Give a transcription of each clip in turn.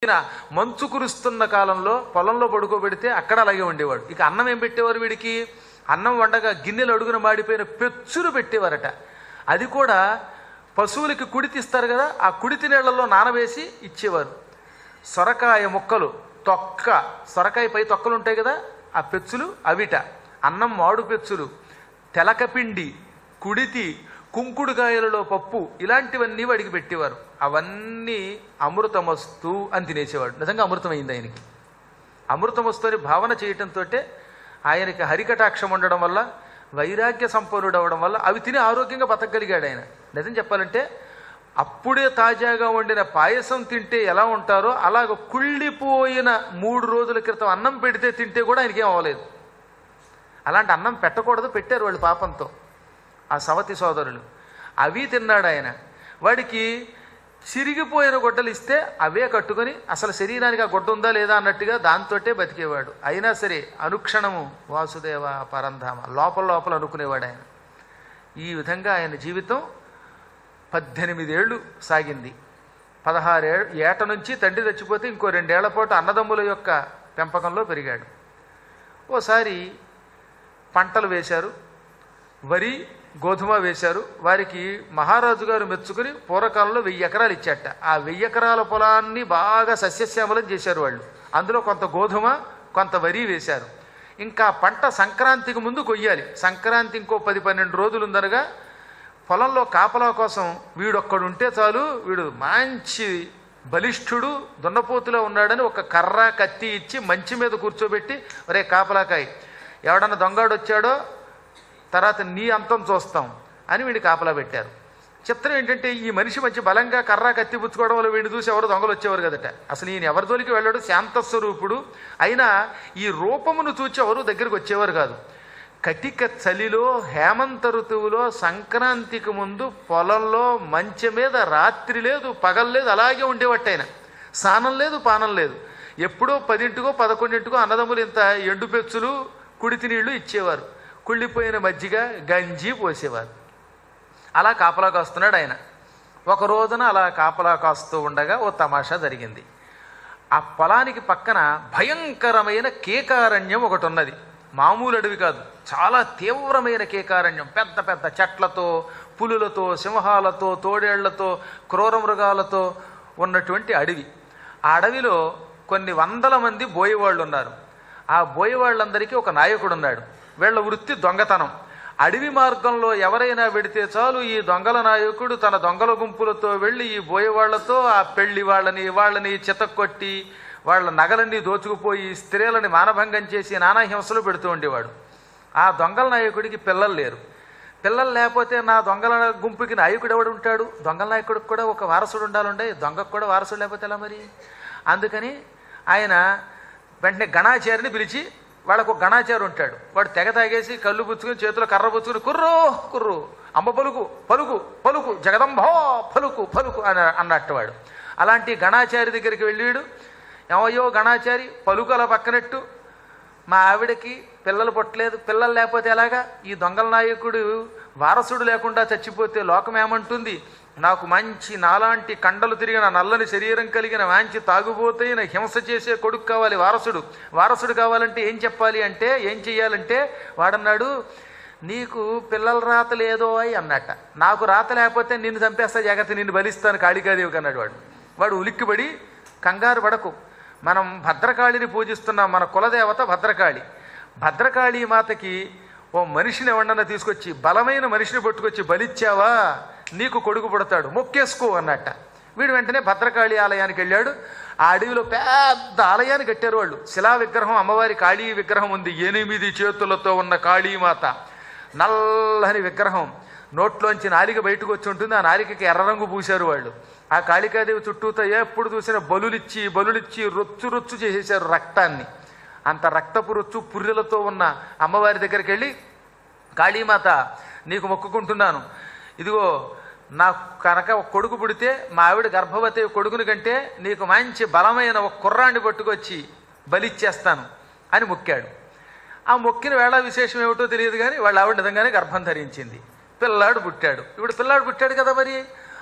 ఈయన మంచు కురుస్తున్న కాలంలో పొలంలో పడుకోబెడితే అక్కడ అలాగే ఉండేవాడు ఇక అన్నం ఏం పెట్టేవారు వీడికి అన్నం వండగా గిన్నెలు అడుగున మాడిపోయిన పెచ్చులు పెట్టేవారట అది కూడా పశువులకి కుడితి ఇస్తారు కదా ఆ కుడితి నీళ్లలో నానవేసి ఇచ్చేవారు సొరకాయ ముక్కలు తొక్క సొరకాయ పై తొక్కలు ఉంటాయి కదా ఆ పెచ్చులు అవిట అన్నం మాడు పెచ్చులు తెలకపిండి కుడితి కుంకుడుకాయలలో పప్పు ఇలాంటివన్నీ వాడికి పెట్టేవారు అవన్నీ అమృతమస్తు అని తినేసేవాడు నిజంగా అమృతమైంది ఆయనకి అమృతమస్తు భావన చేయటంతో ఆయనకి హరికటాక్షం ఉండడం వల్ల వైరాగ్య సంపన్నుడు అవడం వల్ల అవి తిని ఆరోగ్యంగా బతకగలిగాడు ఆయన నిజం చెప్పాలంటే అప్పుడే తాజాగా వండిన పాయసం తింటే ఎలా ఉంటారో అలాగ కుళ్ళిపోయిన మూడు రోజుల క్రితం అన్నం పెడితే తింటే కూడా ఆయనకేం అవ్వలేదు అలాంటి అన్నం పెట్టకూడదు పెట్టారు వాళ్ళు పాపంతో ఆ సవతి సోదరులు అవి తిన్నాడు ఆయన వాడికి చిరిగిపోయిన గొడ్డలు ఇస్తే అవే కట్టుకొని అసలు శరీరానికి ఆ గొడ్డ ఉందా లేదా అన్నట్టుగా దాంతోటే బతికేవాడు అయినా సరే అనుక్షణము వాసుదేవ పరంధామ లోపల లోపల అనుకునేవాడు ఆయన ఈ విధంగా ఆయన జీవితం పద్దెనిమిదేళ్ళు సాగింది పదహారు ఏట నుంచి తండ్రి చచ్చిపోతే ఇంకో రెండేళ్ల పాటు అన్నదమ్ముల యొక్క పెంపకంలో పెరిగాడు ఓసారి పంటలు వేశారు వరి గోధుమ వేశారు వారికి మహారాజు గారు మెచ్చుకుని పూర్వకాలంలో వెయ్యి ఎకరాలు ఇచ్చాట ఆ వెయ్యి ఎకరాల పొలాన్ని బాగా సస్యశ్యామలం చేశారు వాళ్ళు అందులో కొంత గోధుమ కొంత వరి వేశారు ఇంకా పంట సంక్రాంతికి ముందు కొయ్యాలి సంక్రాంతి ఇంకో పది పన్నెండు రోజులు ఉందనగా పొలంలో కాపలా కోసం వీడొక్కడు ఉంటే చాలు వీడు మంచి బలిష్ఠుడు దున్నపోతులో ఉన్నాడని ఒక కర్ర కత్తి ఇచ్చి మంచి మీద కూర్చోబెట్టి ఒరే కాపలాకాయ్ ఎవడన్నా దొంగాడు వచ్చాడో తర్వాత నీ అంతం చూస్తాం అని వీడి కాపలా పెట్టారు చిత్రం ఏంటంటే ఈ మనిషి మంచి బలంగా కర్ర కత్తి పుచ్చుకోవడం వల్ల వీడిని చూసి ఎవరు దొంగలు వచ్చేవారు కదట అసలు ఈయన ఎవరి జోలికి వెళ్ళాడు శాంతస్వరూపుడు అయినా ఈ రూపమును చూచి ఎవరు దగ్గరికి వచ్చేవారు కాదు కటిక చలిలో హేమంత ఋతువులో సంక్రాంతికి ముందు పొలంలో మంచె మీద రాత్రి లేదు పగలు లేదు అలాగే ఉండేవట్టు ఆయన స్నానం లేదు పానం లేదు ఎప్పుడో పదింటికో పదకొండింటికో అన్నదమ్ములు ఇంత ఎండు పెచ్చులు కుడితి నీళ్లు ఇచ్చేవారు కుళ్ళిపోయిన మజ్జిగ గంజి పోసేవారు అలా కాపలా కాస్తున్నాడు ఆయన ఒక రోజున అలా కాపలా కాస్తూ ఉండగా ఓ తమాషా జరిగింది ఆ పొలానికి పక్కన భయంకరమైన కేకారణ్యం ఒకటి ఉన్నది మామూలు అడవి కాదు చాలా తీవ్రమైన కేకారణ్యం పెద్ద పెద్ద చెట్లతో పులులతో సింహాలతో తోడేళ్లతో క్రూర మృగాలతో ఉన్నటువంటి అడవి ఆ అడవిలో కొన్ని వందల మంది బోయేవాళ్ళు ఉన్నారు ఆ బోయేవాళ్ళందరికీ ఒక నాయకుడు ఉన్నాడు వీళ్ళ వృత్తి దొంగతనం అడవి మార్గంలో ఎవరైనా వెడితే చాలు ఈ దొంగల నాయకుడు తన దొంగల గుంపులతో వెళ్ళి ఈ బోయేవాళ్లతో ఆ పెళ్లి వాళ్ళని వాళ్ళని చితక్కొట్టి వాళ్ళ నగలన్నీ దోచుకుపోయి స్త్రీలని మానభంగం చేసి నానా హింసలు పెడుతూ ఉండేవాడు ఆ దొంగల నాయకుడికి పిల్లలు లేరు పిల్లలు లేకపోతే నా దొంగల గుంపుకి నాయకుడు ఎవడు ఉంటాడు దొంగల నాయకుడికి కూడా ఒక వారసుడు ఉండాలండే దొంగకు కూడా వారసుడు లేకపోతే ఎలా మరి అందుకని ఆయన వెంటనే గణాచారిని పిలిచి వాళ్ళకు ఒక గణాచారి ఉంటాడు వాడు తెగ తాగేసి కళ్ళు పుచ్చుకుని చేతిలో కర్ర పుచ్చుకుని కుర్రో కుర్రు అమ్మ పలుకు పలుకు పలుకు జగదంభో పలుకు పలుకు అని అన్నట్టు వాడు అలాంటి గణాచారి దగ్గరికి వెళ్ళాడు ఏమయ్యో గణాచారి పలుకు అలా పక్కనట్టు మా ఆవిడకి పిల్లలు పుట్టలేదు పిల్లలు లేకపోతే ఎలాగా ఈ దొంగల నాయకుడు వారసుడు లేకుండా చచ్చిపోతే లోకం ఏమంటుంది నాకు మంచి నాలాంటి కండలు తిరిగిన నల్లని శరీరం కలిగిన మంచి తాగుబోతైన హింస చేసే కొడుకు కావాలి వారసుడు వారసుడు కావాలంటే ఏం చెప్పాలి అంటే ఏం చెయ్యాలంటే వాడన్నాడు నీకు పిల్లల రాత లేదో అయి అన్నట్ట నాకు రాత లేకపోతే నిన్ను చంపేస్తా జాగ్రత్త నిన్ను బలిస్తాను కాళికాదేవికి అన్నాడు వాడు వాడు ఉలిక్కిపడి కంగారు పడకు మనం భద్రకాళిని పూజిస్తున్నాం మన కులదేవత భద్రకాళి భద్రకాళి మాతకి ఓ మనిషిని ఎవడన్నా తీసుకొచ్చి బలమైన మనిషిని పట్టుకొచ్చి బలిచ్చావా నీకు కొడుకు పుడతాడు మొక్కేసుకో అన్నట్ట వీడు వెంటనే భద్రకాళి ఆలయానికి వెళ్ళాడు ఆ అడవిలో పెద్ద ఆలయాన్ని కట్టారు వాళ్ళు శిలా విగ్రహం అమ్మవారి కాళీ విగ్రహం ఉంది ఎనిమిది చేతులతో ఉన్న కాళీమాత నల్లని విగ్రహం నోట్లోంచి నాలిక బయటకు వచ్చి ఉంటుంది ఆ నాలికకి ఎర్ర రంగు పూశారు వాళ్ళు ఆ కాళికాదేవి చుట్టూతో ఎప్పుడు చూసినా బలులిచ్చి బలులిచ్చి రొచ్చు రొచ్చు చేసేశారు రక్తాన్ని అంత రక్తపు రొచ్చు పుర్రెలతో ఉన్న అమ్మవారి దగ్గరికి వెళ్ళి కాళీమాత నీకు మొక్కుకుంటున్నాను ఇదిగో నాకు కనుక ఒక కొడుకు పుడితే మా ఆవిడ గర్భవతి కొడుకుని కంటే నీకు మంచి బలమైన ఒక కుర్రాన్ని పట్టుకొచ్చి బలిచ్చేస్తాను అని మొక్కాడు ఆ మొక్కిన వేళ విశేషం ఏమిటో తెలియదు కానీ వాళ్ళ ఆవిడ నిజంగానే గర్భం ధరించింది పిల్లాడు పుట్టాడు ఇప్పుడు పిల్లాడు పుట్టాడు కదా మరి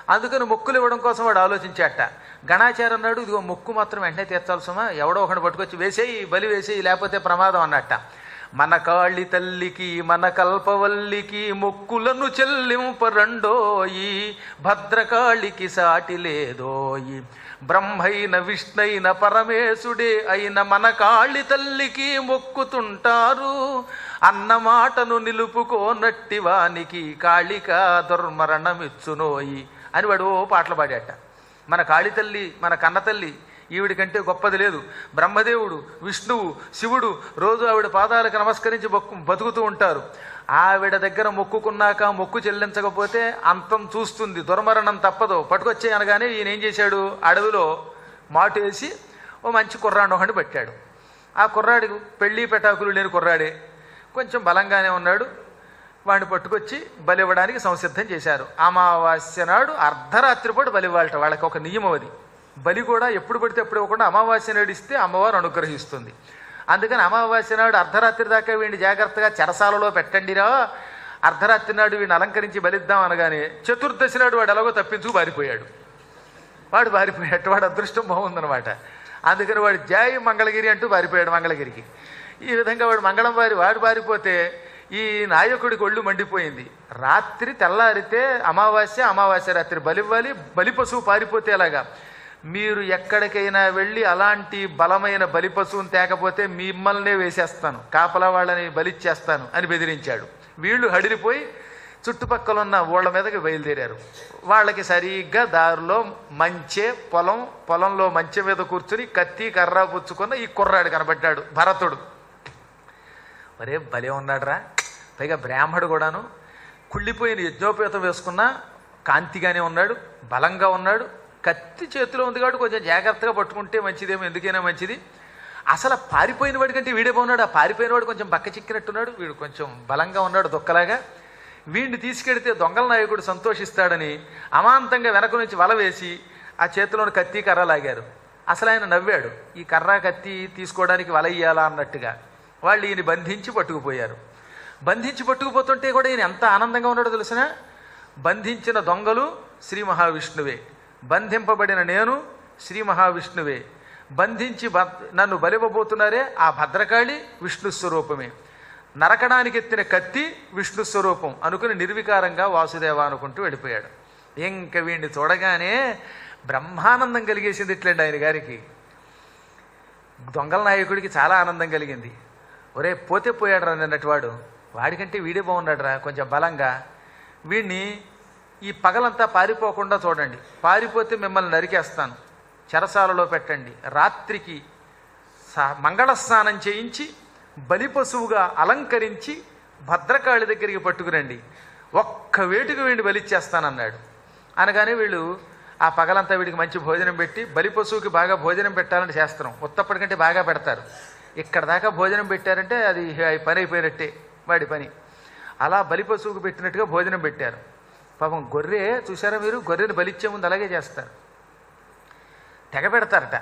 అందుకని మొక్కులు ఇవ్వడం కోసం వాడు ఆలోచించాట గణాచారం అన్నాడు ఇదిగో మొక్కు మాత్రం వెంటనే తీర్చాల్సమా ఎవడో ఒకటి పట్టుకొచ్చి వేసేయి బలి వేసేయి లేకపోతే ప్రమాదం అన్నట్ట మన కాళి తల్లికి మన కల్పవల్లికి మొక్కులను చెల్లింపరండోయి భద్రకాళికి సాటి లేదోయి బ్రహ్మైన విష్ణైన పరమేశుడే అయిన మన కాళి తల్లికి మొక్కుతుంటారు అన్న మాటను నిలుపుకోనట్టి వానికి కాళిక దుర్మరణమిచ్చునోయి అని వాడు ఓ పాటలు పాడాట మన కాళి తల్లి మన కన్న తల్లి ఈవిడి కంటే గొప్పది లేదు బ్రహ్మదేవుడు విష్ణువు శివుడు రోజు ఆవిడ పాదాలకు నమస్కరించి బొక్కు బతుకుతూ ఉంటారు ఆవిడ దగ్గర మొక్కుకున్నాక మొక్కు చెల్లించకపోతే అంతం చూస్తుంది దుర్మరణం తప్పదు పట్టుకొచ్చే అనగానే ఈయన ఏం చేశాడు అడవిలో మాటు వేసి ఓ మంచి కుర్రాడు ఒకటి పెట్టాడు ఆ కుర్రాడికి పెళ్ళి పెటాకులు లేని కుర్రాడే కొంచెం బలంగానే ఉన్నాడు వాడిని పట్టుకొచ్చి బలి ఇవ్వడానికి సంసిద్ధం చేశారు అమావాస్య నాడు అర్ధరాత్రి పాటు బలి ఇవ్వాలట వాళ్ళకి ఒక నియమం అది బలి కూడా ఎప్పుడు పడితే అప్పుడు ఇవ్వకుండా అమావాస్య నాడు ఇస్తే అమ్మవారు అనుగ్రహిస్తుంది అందుకని అమావాస్య నాడు అర్ధరాత్రి దాకా వీడిని జాగ్రత్తగా చెరసాలలో పెట్టండిరా అర్ధరాత్రి నాడు వీడిని అలంకరించి బలిద్దాం అనగానే చతుర్దశి నాడు వాడు ఎలాగో తప్పించుకు పారిపోయాడు వాడు పారిపోయాడు వాడు అదృష్టం బాగుందనమాట అందుకని వాడు జై మంగళగిరి అంటూ పారిపోయాడు మంగళగిరికి ఈ విధంగా వాడు మంగళం వారి వాడు పారిపోతే ఈ నాయకుడికి ఒళ్ళు మండిపోయింది రాత్రి తెల్లారితే అమావాస్య అమావాస్య రాత్రి బలివ్వాలి బలి పశువు పారిపోతే ఎలాగా మీరు ఎక్కడికైనా వెళ్ళి అలాంటి బలమైన బలి పశువుని తేకపోతే మిమ్మల్నే వేసేస్తాను కాపలా వాళ్ళని బలిచ్చేస్తాను అని బెదిరించాడు వీళ్ళు హడిరిపోయి చుట్టుపక్కల ఉన్న ఊళ్ళ మీదకి బయలుదేరారు వాళ్ళకి సరిగ్గా దారిలో మంచే పొలం పొలంలో మంచె మీద కూర్చుని కత్తి కర్ర పుచ్చుకున్న ఈ కుర్రాడు కనబడ్డాడు భరతుడు మరే భలే ఉన్నాడురా పైగా బ్రాహ్మడు కూడాను కుళ్ళిపోయిన యజ్ఞోపేతం వేసుకున్న కాంతిగానే ఉన్నాడు బలంగా ఉన్నాడు కత్తి చేతిలో ఉంది కాబట్టి కొంచెం జాగ్రత్తగా పట్టుకుంటే మంచిదేమో ఎందుకైనా మంచిది అసలు పారిపోయిన వాడి కంటే వీడే బాగున్నాడు ఆ పారిపోయిన వాడు కొంచెం బక్క చిక్కినట్టున్నాడు వీడు కొంచెం బలంగా ఉన్నాడు దొక్కలాగా వీడిని తీసుకెడితే దొంగల నాయకుడు సంతోషిస్తాడని అమాంతంగా వెనక నుంచి వల వేసి ఆ చేతిలోని కత్తి కర్ర లాగారు అసలు ఆయన నవ్వాడు ఈ కర్ర కత్తి తీసుకోవడానికి వల ఇయ్యాలా అన్నట్టుగా వాళ్ళు ఈయన బంధించి పట్టుకుపోయారు బంధించి పట్టుకుపోతుంటే కూడా ఈయన ఎంత ఆనందంగా ఉన్నాడో తెలిసిన బంధించిన దొంగలు శ్రీ మహావిష్ణువే బంధింపబడిన నేను శ్రీ మహావిష్ణువే బంధించి బ- నన్ను బలివ్వబోతున్నారే ఆ భద్రకాళి విష్ణు స్వరూపమే నరకడానికి ఎత్తిన కత్తి విష్ణు స్వరూపం అనుకుని నిర్వికారంగా వాసుదేవ అనుకుంటూ వెళ్ళిపోయాడు ఇంక వీడిని చూడగానే బ్రహ్మానందం కలిగేసింది ఇట్లండి ఆయన గారికి దొంగల నాయకుడికి చాలా ఆనందం కలిగింది ఒరే పోతే పోయాడు రా నిన్నటి వాడు వాడికంటే వీడే బాగున్నాడు రా కొంచెం బలంగా వీడిని ఈ పగలంతా పారిపోకుండా చూడండి పారిపోతే మిమ్మల్ని నరికేస్తాను చెరసాలలో పెట్టండి రాత్రికి స- మంగళ స్నానం చేయించి బలి పశువుగా అలంకరించి భద్రకాళి దగ్గరికి పట్టుకురండి ఒక్క వేటుకు వీడిని బలిచ్చేస్తానన్నాడు అనగానే వీళ్ళు ఆ పగలంతా వీడికి మంచి భోజనం పెట్టి బలి పశువుకి బాగా భోజనం పెట్టాలని శాస్త్రం ఉత్తప్పటికంటే బాగా పెడతారు ఇక్కడ దాకా భోజనం పెట్టారంటే అది హ- పని అయిపోయినట్టే వాడి పని అలా బలి పశువుకు పెట్టినట్టుగా భోజనం పెట్టారు పాపం గొర్రె చూసారా మీరు గొర్రెని బలిచ్చే ముందు అలాగే చేస్తారు తెగ పెడతారట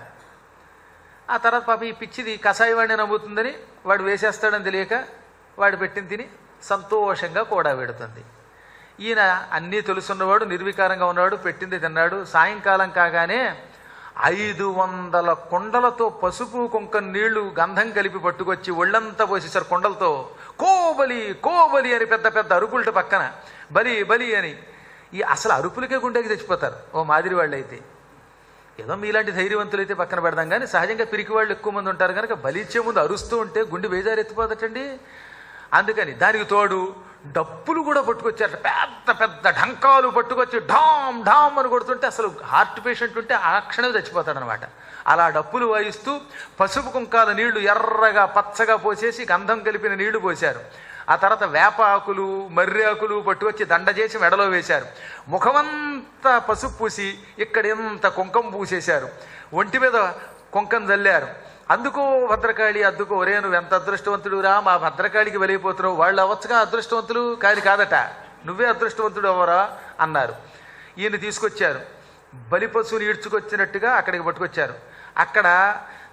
ఆ తర్వాత పాప ఈ పిచ్చిది కషాయి వాడిని నమ్ముతుందని వాడు వేసేస్తాడని తెలియక వాడు పెట్టిన తిని సంతోషంగా కూడా పెడుతుంది ఈయన అన్నీ తెలుసున్నవాడు నిర్వికారంగా ఉన్నవాడు పెట్టింది తిన్నాడు సాయంకాలం కాగానే ఐదు వందల కుండలతో పసుపు కుంకం నీళ్లు గంధం కలిపి పట్టుకొచ్చి ఒళ్ళంతా పోసేశారు కుండలతో కోబలి కోబలి అని పెద్ద పెద్ద అరుపులట పక్కన బలి బలి అని ఈ అసలు అరుపులకే గుండెకి తెచ్చిపోతారు ఓ మాదిరి వాళ్ళు అయితే ఏదో మీలాంటి ధైర్యవంతులైతే పక్కన పెడదాం కానీ సహజంగా పిరికి వాళ్ళు ఎక్కువ మంది ఉంటారు కనుక బలిచ్చే ముందు అరుస్తూ ఉంటే గుండె బేజారు ఎత్తిపోదటండి అందుకని దానికి తోడు డప్పులు కూడా పట్టుకొచ్చారట పెద్ద పెద్ద ఢంకాలు పట్టుకొచ్చి ఢామ్ ఢామ్ అని కొడుతుంటే అసలు హార్ట్ పేషెంట్ ఉంటే ఆ క్షణమే చచ్చిపోతాడనమాట అలా డప్పులు వాయిస్తూ పసుపు కుంకాల నీళ్లు ఎర్రగా పచ్చగా పోసేసి గంధం కలిపిన నీళ్లు పోశారు ఆ తర్వాత వేప ఆకులు మర్రి ఆకులు పట్టుకొచ్చి దండ చేసి మెడలో వేశారు ముఖమంతా పసుపు పూసి ఇక్కడ ఎంత కుంకం పూసేశారు ఒంటి మీద కుంకం జల్లారు అందుకో భద్రకాళి అద్దుకో ఒరే నువ్వు ఎంత అదృష్టవంతుడురా మా భద్రకాళికి వెళ్ళిపోతున్నావు వాళ్ళు అవ్వచ్చుగా అదృష్టవంతులు కాని కాదట నువ్వే అదృష్టవంతుడు అవ్వరా అన్నారు ఈయన తీసుకొచ్చారు బలి పశువుని ఈడ్చుకొచ్చినట్టుగా అక్కడికి పట్టుకొచ్చారు అక్కడ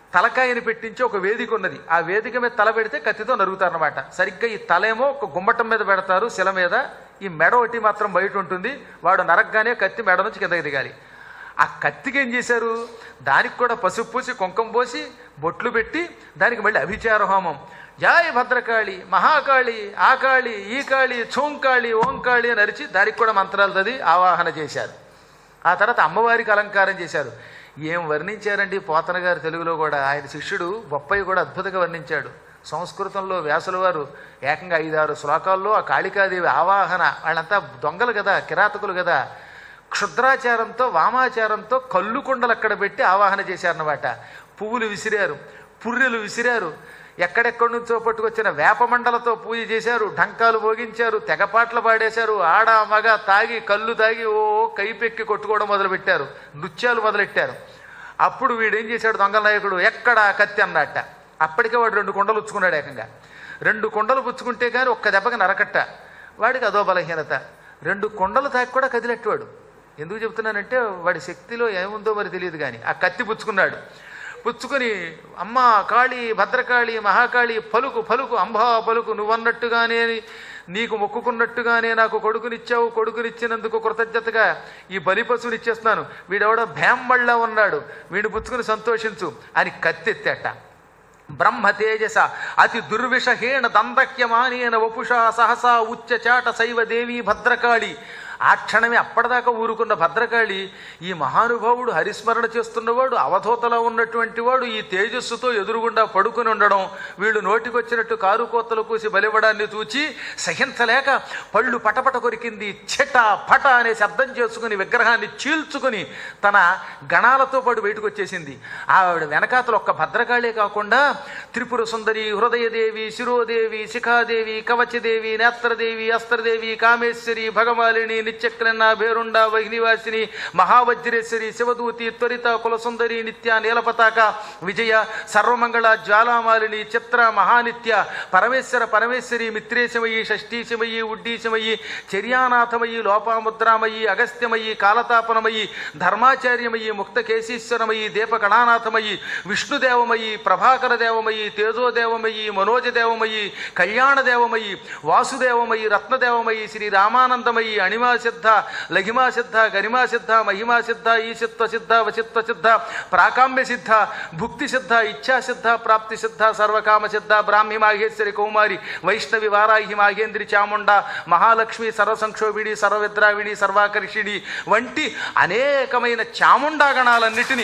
తలకాయని పెట్టించి ఒక వేదిక ఉన్నది ఆ వేదిక మీద తల పెడితే కత్తితో నరుగుతారనమాట సరిగ్గా ఈ తలేమో ఒక గుమ్మటం మీద పెడతారు శిల మీద ఈ మెడ ఒకటి మాత్రం బయట ఉంటుంది వాడు నరగ్గానే కత్తి మెడ నుంచి కిందకి దిగాలి ఆ కత్తికి ఏం చేశారు దానికి కూడా పసుపు పూసి కుంకం పోసి బొట్లు పెట్టి దానికి మళ్ళీ అభిచార హోమం జయ భద్రకాళి మహాకాళి ఆ కాళి ఈ కాళి చోంకాళి ఓంకాళి అని అరిచి దానికి కూడా మంత్రాలు చదివి ఆవాహన చేశారు ఆ తర్వాత అమ్మవారికి అలంకారం చేశారు ఏం వర్ణించారండి పోతన గారు తెలుగులో కూడా ఆయన శిష్యుడు బొప్పయ్య కూడా అద్భుతంగా వర్ణించాడు సంస్కృతంలో వ్యాసుల వారు ఏకంగా ఐదారు శ్లోకాల్లో ఆ కాళికాదేవి ఆవాహన వాళ్ళంతా దొంగలు కదా కిరాతకులు కదా క్షుద్రాచారంతో వామాచారంతో కళ్ళు కుండలు అక్కడ పెట్టి ఆవాహన చేశారన్నమాట పువ్వులు విసిరారు పుర్రెలు విసిరారు ఎక్కడెక్కడి నుంచో పట్టుకొచ్చిన వేపమండలతో పూజ చేశారు ఢంకాలు మోగించారు తెగపాట్లు పాడేశారు ఆడ మగ తాగి కళ్ళు తాగి ఓ కైపెక్కి కొట్టుకోవడం మొదలుపెట్టారు నృత్యాలు మొదలెట్టారు అప్పుడు వీడేం చేశాడు దొంగల నాయకుడు ఎక్కడ కత్తి అన్నట్ట అప్పటికే వాడు రెండు కుండలు ఉచ్చుకున్నాడు ఏకంగా రెండు కుండలు పుచ్చుకుంటే కానీ ఒక్క దెబ్బకి నరకట్ట వాడికి అదో బలహీనత రెండు కొండలు తాకి కూడా కదిలెట్టువాడు ఎందుకు చెప్తున్నానంటే వాడి శక్తిలో ఏముందో మరి తెలియదు కానీ ఆ కత్తి పుచ్చుకున్నాడు పుచ్చుకొని అమ్మ కాళి భద్రకాళి మహాకాళి పలుకు పలుకు అంబా పలుకు నువ్వన్నట్టుగానే నీకు మొక్కుకున్నట్టుగానే నాకు కొడుకునిచ్చావు కొడుకునిచ్చినందుకు కృతజ్ఞతగా ఈ బలి పశువుని ఇచ్చేస్తున్నాను వీడెవడో భేమ్మళ్ళ ఉన్నాడు వీడిని పుచ్చుకుని సంతోషించు అని కత్తెత్తేట బ్రహ్మ తేజస అతి దుర్విషహేణ దందక్యమానేన వపుష సహసా ఉచ్చచాట శైవ దేవి భద్రకాళి ఆ క్షణమే అప్పటిదాకా ఊరుకున్న భద్రకాళి ఈ మహానుభావుడు హరిస్మరణ చేస్తున్నవాడు అవధూతలో ఉన్నటువంటి వాడు ఈ తేజస్సుతో ఎదురుగుండా పడుకుని ఉండడం వీళ్ళు నోటికొచ్చినట్టు కారు కోతలు కూసి బలివ్వడాన్ని చూచి సహించలేక పళ్ళు పటపట కొరికింది చెట పట అనే శబ్దం చేసుకుని విగ్రహాన్ని చీల్చుకుని తన గణాలతో పాటు బయటకు వచ్చేసింది ఆవిడ వెనకాతలు ఒక్క భద్రకాళే కాకుండా త్రిపుర సుందరి హృదయదేవి శిరోదేవి శిఖాదేవి కవచదేవి నేత్రదేవి అస్త్రదేవి కామేశ్వరి భగమాలిని నిత్యక్రన్న భేరుండ వహినివాసిని మహావజ్రేశ్వరి శివదూతి త్వరిత కులసుందరి నిత్య నీలపతాక విజయ సర్వమంగళ జ్వాలామాలిని చిత్ర మహానిత్య పరమేశ్వర పరమేశ్వరి మిత్రేశమయి షష్ఠీశమయి ఉడ్డీశమయి చర్యానాథమయి లోపాముద్రామయి అగస్త్యమయి కాలతాపనమయి ధర్మాచార్యమయి ముక్త కేశీశ్వరమయి దీపకణానాథమయి విష్ణుదేవమయి ప్రభాకర దేవమయి తేజోదేవమయి మనోజదేవమయి కళ్యాణదేవమయి వాసుదేవమయి రత్నదేవమయి శ్రీ రామానందమయి అణిమా సిద్ధ లఘిమా సిద్ధ గరిమా సిద్ధ మహిమా సిద్ధ ఈశిత్వ సిద్ధ వచిత్వ సిద్ధ ప్రాకామ్య సిద్ధ భుక్తి సిద్ధ ఇచ్ఛా సిద్ధ ప్రాప్తి సిద్ధ సర్వకామ సిద్ధ బ్రాహ్మి మాఘేశ్వరి కౌమారి వైష్ణవి వారాహి మాఘేంద్రి చాముండ మహాలక్ష్మి సర్వసంక్షోభిడి సర్వవిద్రావిడి సర్వాకర్షిణి వంటి అనేకమైన చాముండాగణాలన్నిటినీ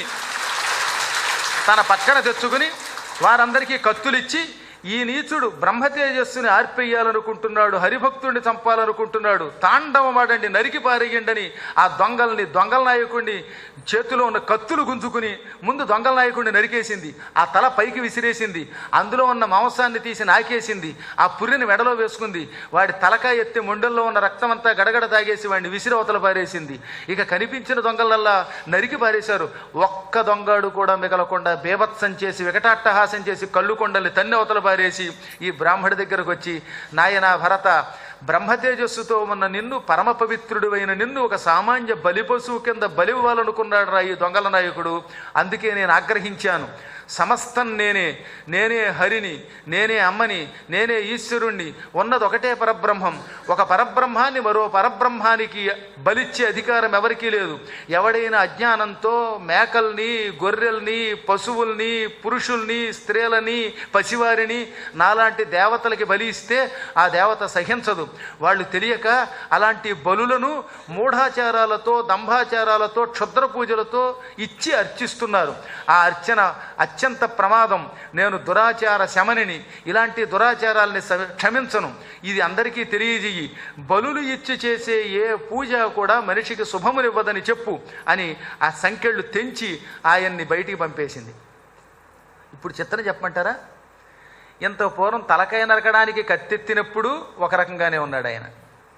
తన పక్కన తెచ్చుకుని వారందరికీ కత్తులిచ్చి ఈ నీచుడు బ్రహ్మతేజస్సుని ఆర్పెయ్యాలనుకుంటున్నాడు హరిభక్తుడిని చంపాలనుకుంటున్నాడు తాండవమాడండి నరికి పారేయండని ఆ దొంగల్ని దొంగల నాయకుడిని చేతిలో ఉన్న కత్తులు గుంజుకుని ముందు దొంగల నాయకుడిని నరికేసింది ఆ తల పైకి విసిరేసింది అందులో ఉన్న మాంసాన్ని తీసి నాకేసింది ఆ పుర్రిని మెడలో వేసుకుంది వాడి తలకాయ ఎత్తి మొండల్లో ఉన్న రక్తం అంతా గడగడ తాగేసి వాడిని విసిరవతల పారేసింది ఇక కనిపించిన దొంగలల్లా నరికి పారేశారు ఒక్క దొంగాడు కూడా మిగలకుండా బేభత్సం చేసి వికటాట్టహాసం చేసి కళ్ళు కొండల్ని తన్ని అవతల పారేసి ఈ బ్రాహ్మడి దగ్గరకు వచ్చి నాయనా భరత బ్రహ్మతేజస్సుతో ఉన్న నిన్ను పరమ పవిత్రుడివైన నిన్ను ఒక సామాన్య బలిపశువు కింద బలివ్వాలనుకున్నాడు రా ఈ దొంగల నాయకుడు అందుకే నేను ఆగ్రహించాను సమస్తం నేనే నేనే హరిని నేనే అమ్మని నేనే ఈశ్వరుణ్ణి ఉన్నది ఒకటే పరబ్రహ్మం ఒక పరబ్రహ్మాన్ని మరో పరబ్రహ్మానికి బలిచ్చే అధికారం ఎవరికీ లేదు ఎవడైనా అజ్ఞానంతో మేకల్ని గొర్రెల్ని పశువుల్ని పురుషుల్ని స్త్రీలని పసివారిని నాలాంటి దేవతలకి బలి ఇస్తే ఆ దేవత సహించదు వాళ్ళు తెలియక అలాంటి బలులను మూఢాచారాలతో దంభాచారాలతో క్షుద్ర పూజలతో ఇచ్చి అర్చిస్తున్నారు ఆ అర్చన అత్యంత ప్రమాదం నేను దురాచార శమనిని ఇలాంటి దురాచారాల్ని స- క్షమించను ఇది అందరికీ తెలియజేయి బలులు ఇచ్చి చేసే ఏ పూజ కూడా మనిషికి శుభమునివ్వదని చెప్పు అని ఆ సంఖ్యలు తెంచి ఆయన్ని బయటికి పంపేసింది ఇప్పుడు చిత్రం చెప్పమంటారా ఇంత పూర్వం తలకాయ నరకడానికి కత్తెత్తినప్పుడు ఒక రకంగానే ఉన్నాడు ఆయన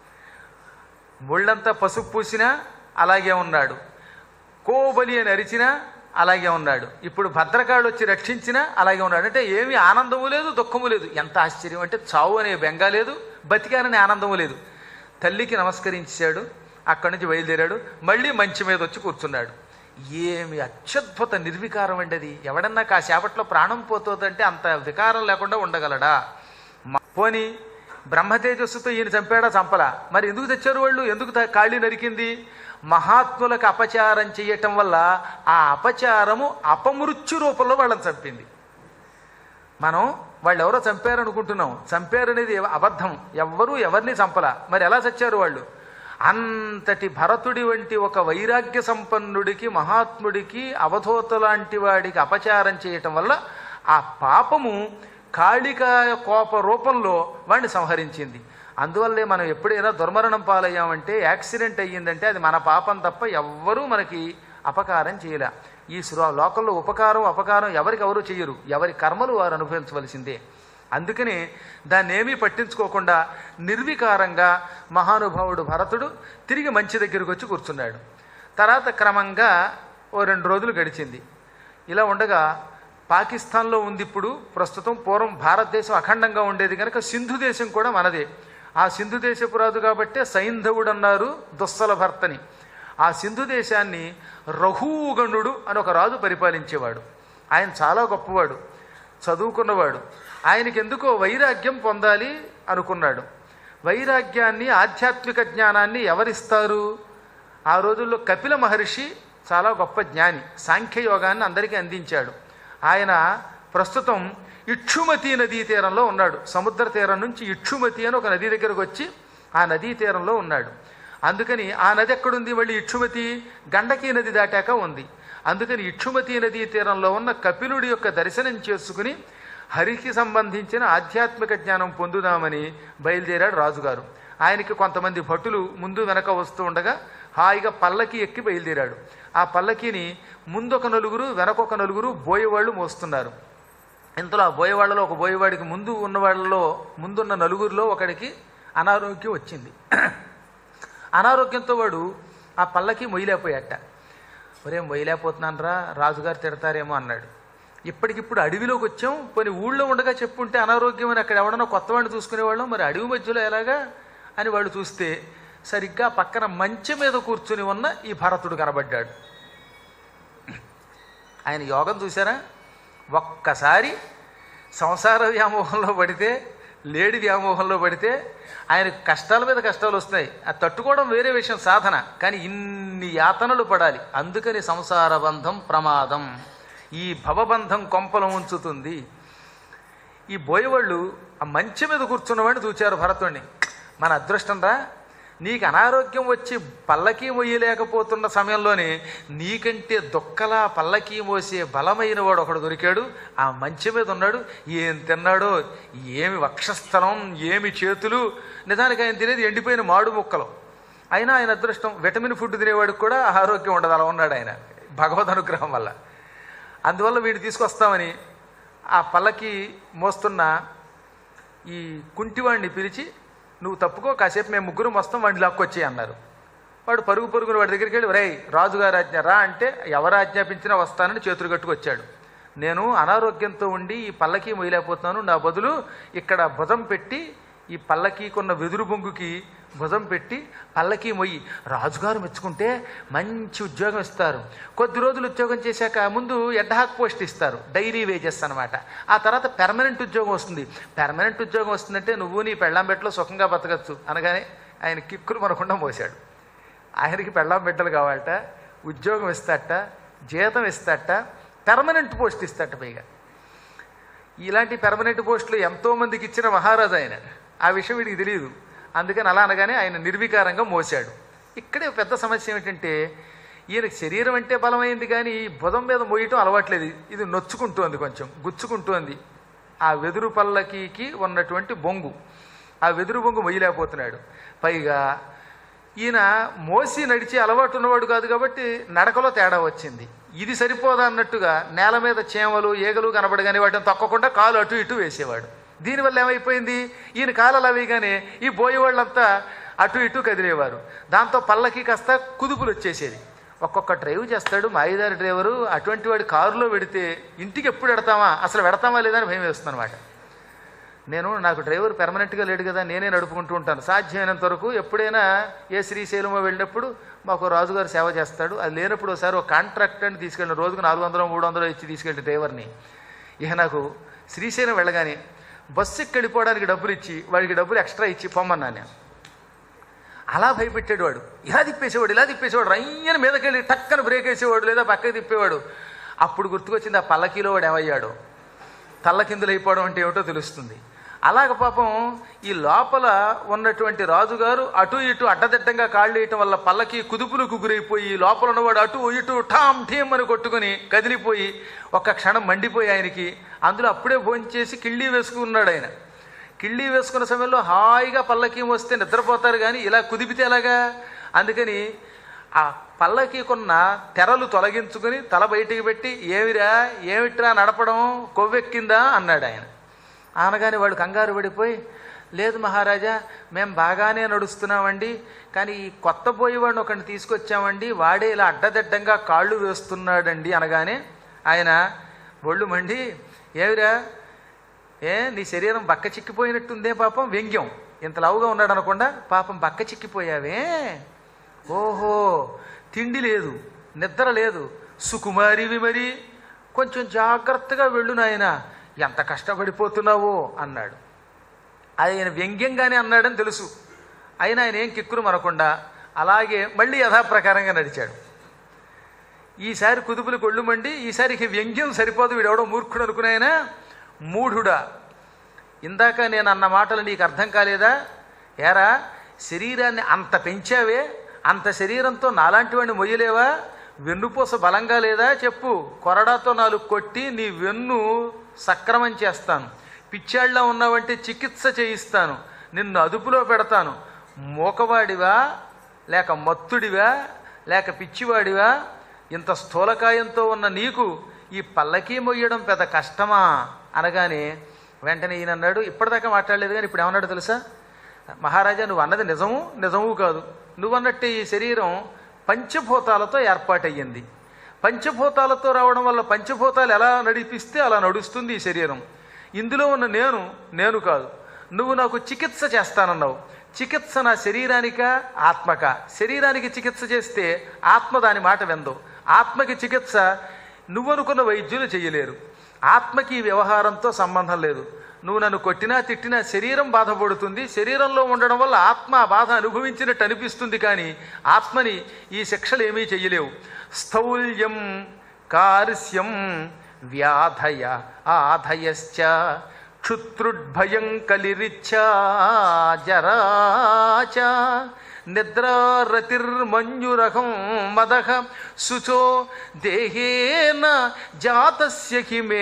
ముళ్ళంతా పసుపు పూసినా అలాగే ఉన్నాడు కోబలి అని అరిచినా అలాగే ఉన్నాడు ఇప్పుడు భద్రకాడు వచ్చి రక్షించినా అలాగే ఉన్నాడు అంటే ఏమీ ఆనందము లేదు దుఃఖము లేదు ఎంత ఆశ్చర్యం అంటే చావు అనే బెంగ లేదు బతికాననే ఆనందము లేదు తల్లికి నమస్కరించాడు అక్కడి నుంచి బయలుదేరాడు మళ్ళీ మంచి మీద వచ్చి కూర్చున్నాడు ఏమి అత్యద్భుత నిర్వికారం అండి అది ఎవడన్నా కాసేపట్లో ప్రాణం పోతుందంటే అంత వికారం లేకుండా ఉండగలడా మ- పోని బ్రహ్మతేజస్సుతో ఈయన చంపాడా చంపలా మరి ఎందుకు తెచ్చారు వాళ్ళు ఎందుకు త- కాళీ నరికింది మహాత్ములకు అపచారం చేయటం వల్ల ఆ అపచారము అపమృత్యు రూపంలో వాళ్ళని చంపింది మనం వాళ్ళు ఎవరో చంపారనుకుంటున్నాం చంపారనేది అబద్ధం ఎవ్వరూ ఎవరిని చంపలా మరి ఎలా చచ్చారు వాళ్ళు అంతటి భరతుడి వంటి ఒక వైరాగ్య సంపన్నుడికి మహాత్ముడికి అవధూత లాంటి వాడికి అపచారం చేయటం వల్ల ఆ పాపము కాళికాయ కోప రూపంలో వాడిని సంహరించింది అందువల్లే మనం ఎప్పుడైనా దుర్మరణం పాలయ్యామంటే యాక్సిడెంట్ అయ్యిందంటే అది మన పాపం తప్ప ఎవ్వరూ మనకి అపకారం చేయలే ఈ శ్రో- లోకంలో ఉపకారం అపకారం ఎవరికి ఎవరు చేయరు ఎవరి కర్మలు వారు అనుభవించవలసిందే అందుకని దాన్ని ఏమీ పట్టించుకోకుండా నిర్వికారంగా మహానుభావుడు భరతుడు తిరిగి మంచి దగ్గరికి వచ్చి కూర్చున్నాడు తర్వాత క్రమంగా ఓ రెండు రోజులు గడిచింది ఇలా ఉండగా పాకిస్తాన్లో ఉంది ఇప్పుడు ప్రస్తుతం పూర్వం భారతదేశం అఖండంగా ఉండేది కనుక సింధు దేశం కూడా మనదే ఆ సింధు దేశపు రాజు కాబట్టే సైంధవుడు అన్నారు దుస్సల భర్తని ఆ సింధు దేశాన్ని రఘుగణుడు అని ఒక రాజు పరిపాలించేవాడు ఆయన చాలా గొప్పవాడు చదువుకున్నవాడు ఆయనకి ఎందుకో వైరాగ్యం పొందాలి అనుకున్నాడు వైరాగ్యాన్ని ఆధ్యాత్మిక జ్ఞానాన్ని ఎవరిస్తారు ఆ రోజుల్లో కపిల మహర్షి చాలా గొప్ప జ్ఞాని సాంఖ్యయోగాన్ని అందరికీ అందించాడు ఆయన ప్రస్తుతం ఇక్షుమతి నదీ తీరంలో ఉన్నాడు సముద్ర తీరం నుంచి ఇక్షుమతి అని ఒక నది దగ్గరకు వచ్చి ఆ నదీ తీరంలో ఉన్నాడు అందుకని ఆ నది ఎక్కడుంది మళ్ళీ ఇక్షుమతి గండకీ నది దాటాక ఉంది అందుకని ఇక్షుమతి నదీ తీరంలో ఉన్న కపిలుడి యొక్క దర్శనం చేసుకుని హరికి సంబంధించిన ఆధ్యాత్మిక జ్ఞానం పొందుదామని బయలుదేరాడు రాజుగారు ఆయనకి కొంతమంది భటులు ముందు వెనక వస్తూ ఉండగా హాయిగా పల్లకి ఎక్కి బయలుదేరాడు ఆ పల్లకిని ముందొక నలుగురు వెనకొక నలుగురు బోయేవాళ్ళు మోస్తున్నారు ఇంతలో ఆ బోయేవాళ్ళలో ఒక బోయేవాడికి ముందు ఉన్న వాళ్ళలో ముందున్న నలుగురిలో ఒకడికి అనారోగ్యం వచ్చింది అనారోగ్యంతో వాడు ఆ పల్లకి మొయ్యలేకపోయాట ఒరే మొయ్యలేకపోతున్నాను రా రాజుగారు తిడతారేమో అన్నాడు ఇప్పటికిప్పుడు అడవిలోకి వచ్చాం పోనీ ఊళ్ళో ఉండగా చెప్పుంటే అనారోగ్యం అని అక్కడ ఎవడన్నా కొత్త వాడిని చూసుకునేవాళ్ళం మరి అడవి మధ్యలో ఎలాగా అని వాడు చూస్తే సరిగ్గా పక్కన మంచె మీద కూర్చుని ఉన్న ఈ భరతుడు కనబడ్డాడు ఆయన యోగం చూసారా ఒక్కసారి సంసార వ్యామోహంలో పడితే లేడి వ్యామోహంలో పడితే ఆయన కష్టాల మీద కష్టాలు వస్తున్నాయి అది తట్టుకోవడం వేరే విషయం సాధన కానీ ఇన్ని యాతనలు పడాలి అందుకని సంసార బంధం ప్రమాదం ఈ భవబంధం కొంపలం ఉంచుతుంది ఈ బోయేవాళ్ళు ఆ మంచి మీద కూర్చున్నవాడిని చూచారు భరతుడిని మన అదృష్టం రా నీకు అనారోగ్యం వచ్చి పల్లకీ మొయ్యలేకపోతున్న సమయంలోనే నీకంటే దుక్కలా పల్లకీ మోసే బలమైన వాడు ఒకడు దొరికాడు ఆ మంచి మీద ఉన్నాడు ఏం తిన్నాడో ఏమి వక్షస్థలం ఏమి చేతులు నిజానికి ఆయన తినేది ఎండిపోయిన మాడు ముక్కలు అయినా ఆయన అదృష్టం విటమిన్ ఫుడ్ తినేవాడికి కూడా ఆరోగ్యం ఉండదు అలా ఉన్నాడు ఆయన భగవద్ అనుగ్రహం వల్ల అందువల్ల వీడు తీసుకొస్తామని ఆ పల్లకి మోస్తున్న ఈ కుంటివాడిని పిలిచి నువ్వు తప్పుకో కాసేపు మేము ముగ్గురు మొత్తం వాడిని లాక్కొచ్చేయి అన్నారు వాడు పరుగు పరుగున వాడి దగ్గరికి వెళ్ళి రేయ్ రాజుగారు ఆజ్ఞ రా అంటే ఎవరు ఆజ్ఞాపించినా వస్తానని చేతులు కట్టుకు వచ్చాడు నేను అనారోగ్యంతో ఉండి ఈ పల్లకి మొయ్యలేకపోతున్నాను నా బదులు ఇక్కడ భుజం పెట్టి ఈ పల్లకీకున్న వెదురు బొంగుకి భుజం పెట్టి పల్లకి మొయ్యి రాజుగారు మెచ్చుకుంటే మంచి ఉద్యోగం ఇస్తారు కొద్ది రోజులు ఉద్యోగం చేశాక ముందు ఎడ్హాక్ పోస్ట్ ఇస్తారు డైలీ వేజెస్ అనమాట ఆ తర్వాత పెర్మనెంట్ ఉద్యోగం వస్తుంది పెర్మనెంట్ ఉద్యోగం వస్తుందంటే నువ్వు నీ పెళ్ళాంబెట్టలో సుఖంగా బతకచ్చు అనగానే ఆయన కిక్కులు మనకుండా మోసాడు ఆయనకి పెళ్ళాం బిడ్డలు కావాలట ఉద్యోగం ఇస్తాట జీతం ఇస్తాట పెర్మనెంట్ పోస్ట్ ఇస్తాట పైగా ఇలాంటి పెర్మనెంట్ పోస్టులు ఎంతో మందికి ఇచ్చిన మహారాజు ఆయన ఆ విషయం వీడికి తెలియదు అందుకని అలా అనగానే ఆయన నిర్వికారంగా మోసాడు ఇక్కడే పెద్ద సమస్య ఏమిటంటే ఈయనకి శరీరం అంటే బలమైంది కానీ ఈ బుధం మీద మోయటం అలవాట్లేదు ఇది నొచ్చుకుంటోంది కొంచెం గుచ్చుకుంటోంది ఆ వెదురు పల్లకి ఉన్నటువంటి బొంగు ఆ వెదురు బొంగు మొయ్యలేకపోతున్నాడు పైగా ఈయన మోసి నడిచే అలవాటు ఉన్నవాడు కాదు కాబట్టి నడకలో తేడా వచ్చింది ఇది సరిపోదా అన్నట్టుగా నేల మీద చేమలు ఈగలు కనబడగానే వాటిని తక్కకుండా కాలు అటు ఇటు వేసేవాడు దీనివల్ల ఏమైపోయింది ఈయన కాలు అలా వేయగానే ఈ బోయేవాళ్ళంతా అటు ఇటు కదిలేవారు దాంతో పల్లకి కాస్త కుదుపులు వచ్చేసేది ఒక్కొక్క డ్రైవ్ చేస్తాడు మాయిదారి డ్రైవరు అటువంటి వాడి కారులో పెడితే ఇంటికి ఎప్పుడు పెడతామా అసలు పెడతామా లేదా అని భయం వేస్తుంది అనమాట నేను నాకు డ్రైవర్ పెర్మనెంట్గా లేడు కదా నేనే నడుపుకుంటూ ఉంటాను సాధ్యమైనంత వరకు ఎప్పుడైనా ఏ శ్రీశైలమో వెళ్ళినప్పుడు మాకు రాజుగారు సేవ చేస్తాడు అది లేనప్పుడు ఒకసారి ఒక కాంట్రాక్ట్ అని తీసుకెళ్ళిన రోజుకు నాలుగు వందలు మూడు వందలు ఇచ్చి తీసుకెళ్ళి డ్రైవర్ని ఇక నాకు శ్రీశైలం వెళ్ళగానే బస్సు ఎక్కి వెళ్ళిపోవడానికి డబ్బులు ఇచ్చి వాడికి డబ్బులు ఎక్స్ట్రా ఇచ్చి పొమ్మన్నాను నేను అలా భయపెట్టాడు వాడు ఇలా తిప్పేసేవాడు ఇలా తిప్పేసేవాడు రయ్యన మీదకెళ్ళి టక్కన బ్రేక్ వేసేవాడు లేదా పక్కకి తిప్పేవాడు అప్పుడు గుర్తుకొచ్చింది ఆ పల్లకీలో వాడు ఏమయ్యాడు తల్లకిందులు అయిపోవడం అంటే ఏమిటో తెలుస్తుంది అలాగ పాపం ఈ లోపల ఉన్నటువంటి రాజుగారు అటు ఇటు అడ్డదిడ్డంగా కాళ్ళు వేయటం వల్ల పల్లకి కుదుపులకు గురైపోయి లోపల ఉన్నవాడు అటు ఇటు ఠామ్ ఠీమ్ అని కొట్టుకుని కదిలిపోయి ఒక్క క్షణం మండిపోయి ఆయనకి అందులో అప్పుడే భోంచేసి కిళ్ళీ వేసుకున్నాడు ఆయన కిళ్ళీ వేసుకున్న సమయంలో హాయిగా పల్లకి వస్తే నిద్రపోతారు కానీ ఇలా కుదిపితే ఎలాగా అందుకని ఆ పల్లకి కొన్న తెరలు తొలగించుకుని తల బయటికి పెట్టి ఏమిరా ఏమిట్రా నడపడం కొవ్వెక్కిందా అన్నాడు ఆయన అనగానే వాడు కంగారు పడిపోయి లేదు మహారాజా మేము బాగానే నడుస్తున్నామండి కానీ ఈ కొత్త పోయేవాడిని ఒకరిని తీసుకొచ్చామండి వాడే ఇలా అడ్డదిడ్డంగా కాళ్ళు వేస్తున్నాడండి అనగానే ఆయన ఒళ్ళు మండి ఏమిరా ఏ నీ శరీరం బక్క చిక్కిపోయినట్టుందే పాపం వ్యంగ్యం ఇంత లావుగా ఉన్నాడు అనకుండా పాపం బక్క చిక్కిపోయావే ఓహో తిండి లేదు నిద్ర లేదు సుకుమారివి మరి కొంచెం జాగ్రత్తగా వెళ్ళు నాయన ఎంత కష్టపడిపోతున్నావో అన్నాడు ఆయన వ్యంగ్యంగానే అన్నాడని తెలుసు అయినా ఆయన ఏం కిక్కురు మనకుండా అలాగే మళ్ళీ యథాప్రకారంగా నడిచాడు ఈసారి కుదుపులు కొళ్ళు మండి ఈసారి ఇక వ్యంగ్యం సరిపోదు వీడెవడో మూర్ఖుడు అనుకున్నాయనా మూఢుడా ఇందాక నేను అన్న మాటలు నీకు అర్థం కాలేదా ఏరా శరీరాన్ని అంత పెంచావే అంత శరీరంతో నాలాంటి వాడిని మొయ్యలేవా వెన్నుపూస బలంగా లేదా చెప్పు కొరడాతో నాలుగు కొట్టి నీ వెన్ను సక్రమం చేస్తాను పిచ్చాళ్ళ ఉన్నావంటే చికిత్స చేయిస్తాను నిన్ను అదుపులో పెడతాను మూకవాడివా లేక మత్తుడివా లేక పిచ్చివాడివా ఇంత స్థూలకాయంతో ఉన్న నీకు ఈ పల్లకీ మొయ్యడం పెద్ద కష్టమా అనగానే వెంటనే ఈయన అన్నాడు ఇప్పటిదాకా మాట్లాడలేదు కానీ ఇప్పుడు ఏమన్నాడు తెలుసా మహారాజా నువ్వు అన్నది నిజము నిజము కాదు నువ్వన్నట్టే ఈ శరీరం పంచభూతాలతో ఏర్పాటయ్యింది పంచభూతాలతో రావడం వల్ల పంచభూతాలు ఎలా నడిపిస్తే అలా నడుస్తుంది ఈ శరీరం ఇందులో ఉన్న నేను నేను కాదు నువ్వు నాకు చికిత్స చేస్తానన్నావు చికిత్స నా శరీరానిక ఆత్మక శరీరానికి చికిత్స చేస్తే ఆత్మ దాని మాట విందు ఆత్మకి చికిత్స నువ్వు అనుకున్న వైద్యులు చేయలేరు ఆత్మకి ఈ వ్యవహారంతో సంబంధం లేదు నువ్వు నన్ను కొట్టినా తిట్టినా శరీరం బాధపడుతుంది శరీరంలో ఉండడం వల్ల ఆత్మ ఆ బాధ అనుభవించినట్టు అనిపిస్తుంది కానీ ఆత్మని ఈ శిక్షలు ఏమీ చెయ్యలేవు స్థౌల్యం కార్స్యం వ్యాధయ ఆధయశ్చ క్షుత్రుడ్భయం కలిరిచ్చా జరాచ నిద్రారతిర్మంజురహం మదహ శుచో దేహేన జాతస్య హిమే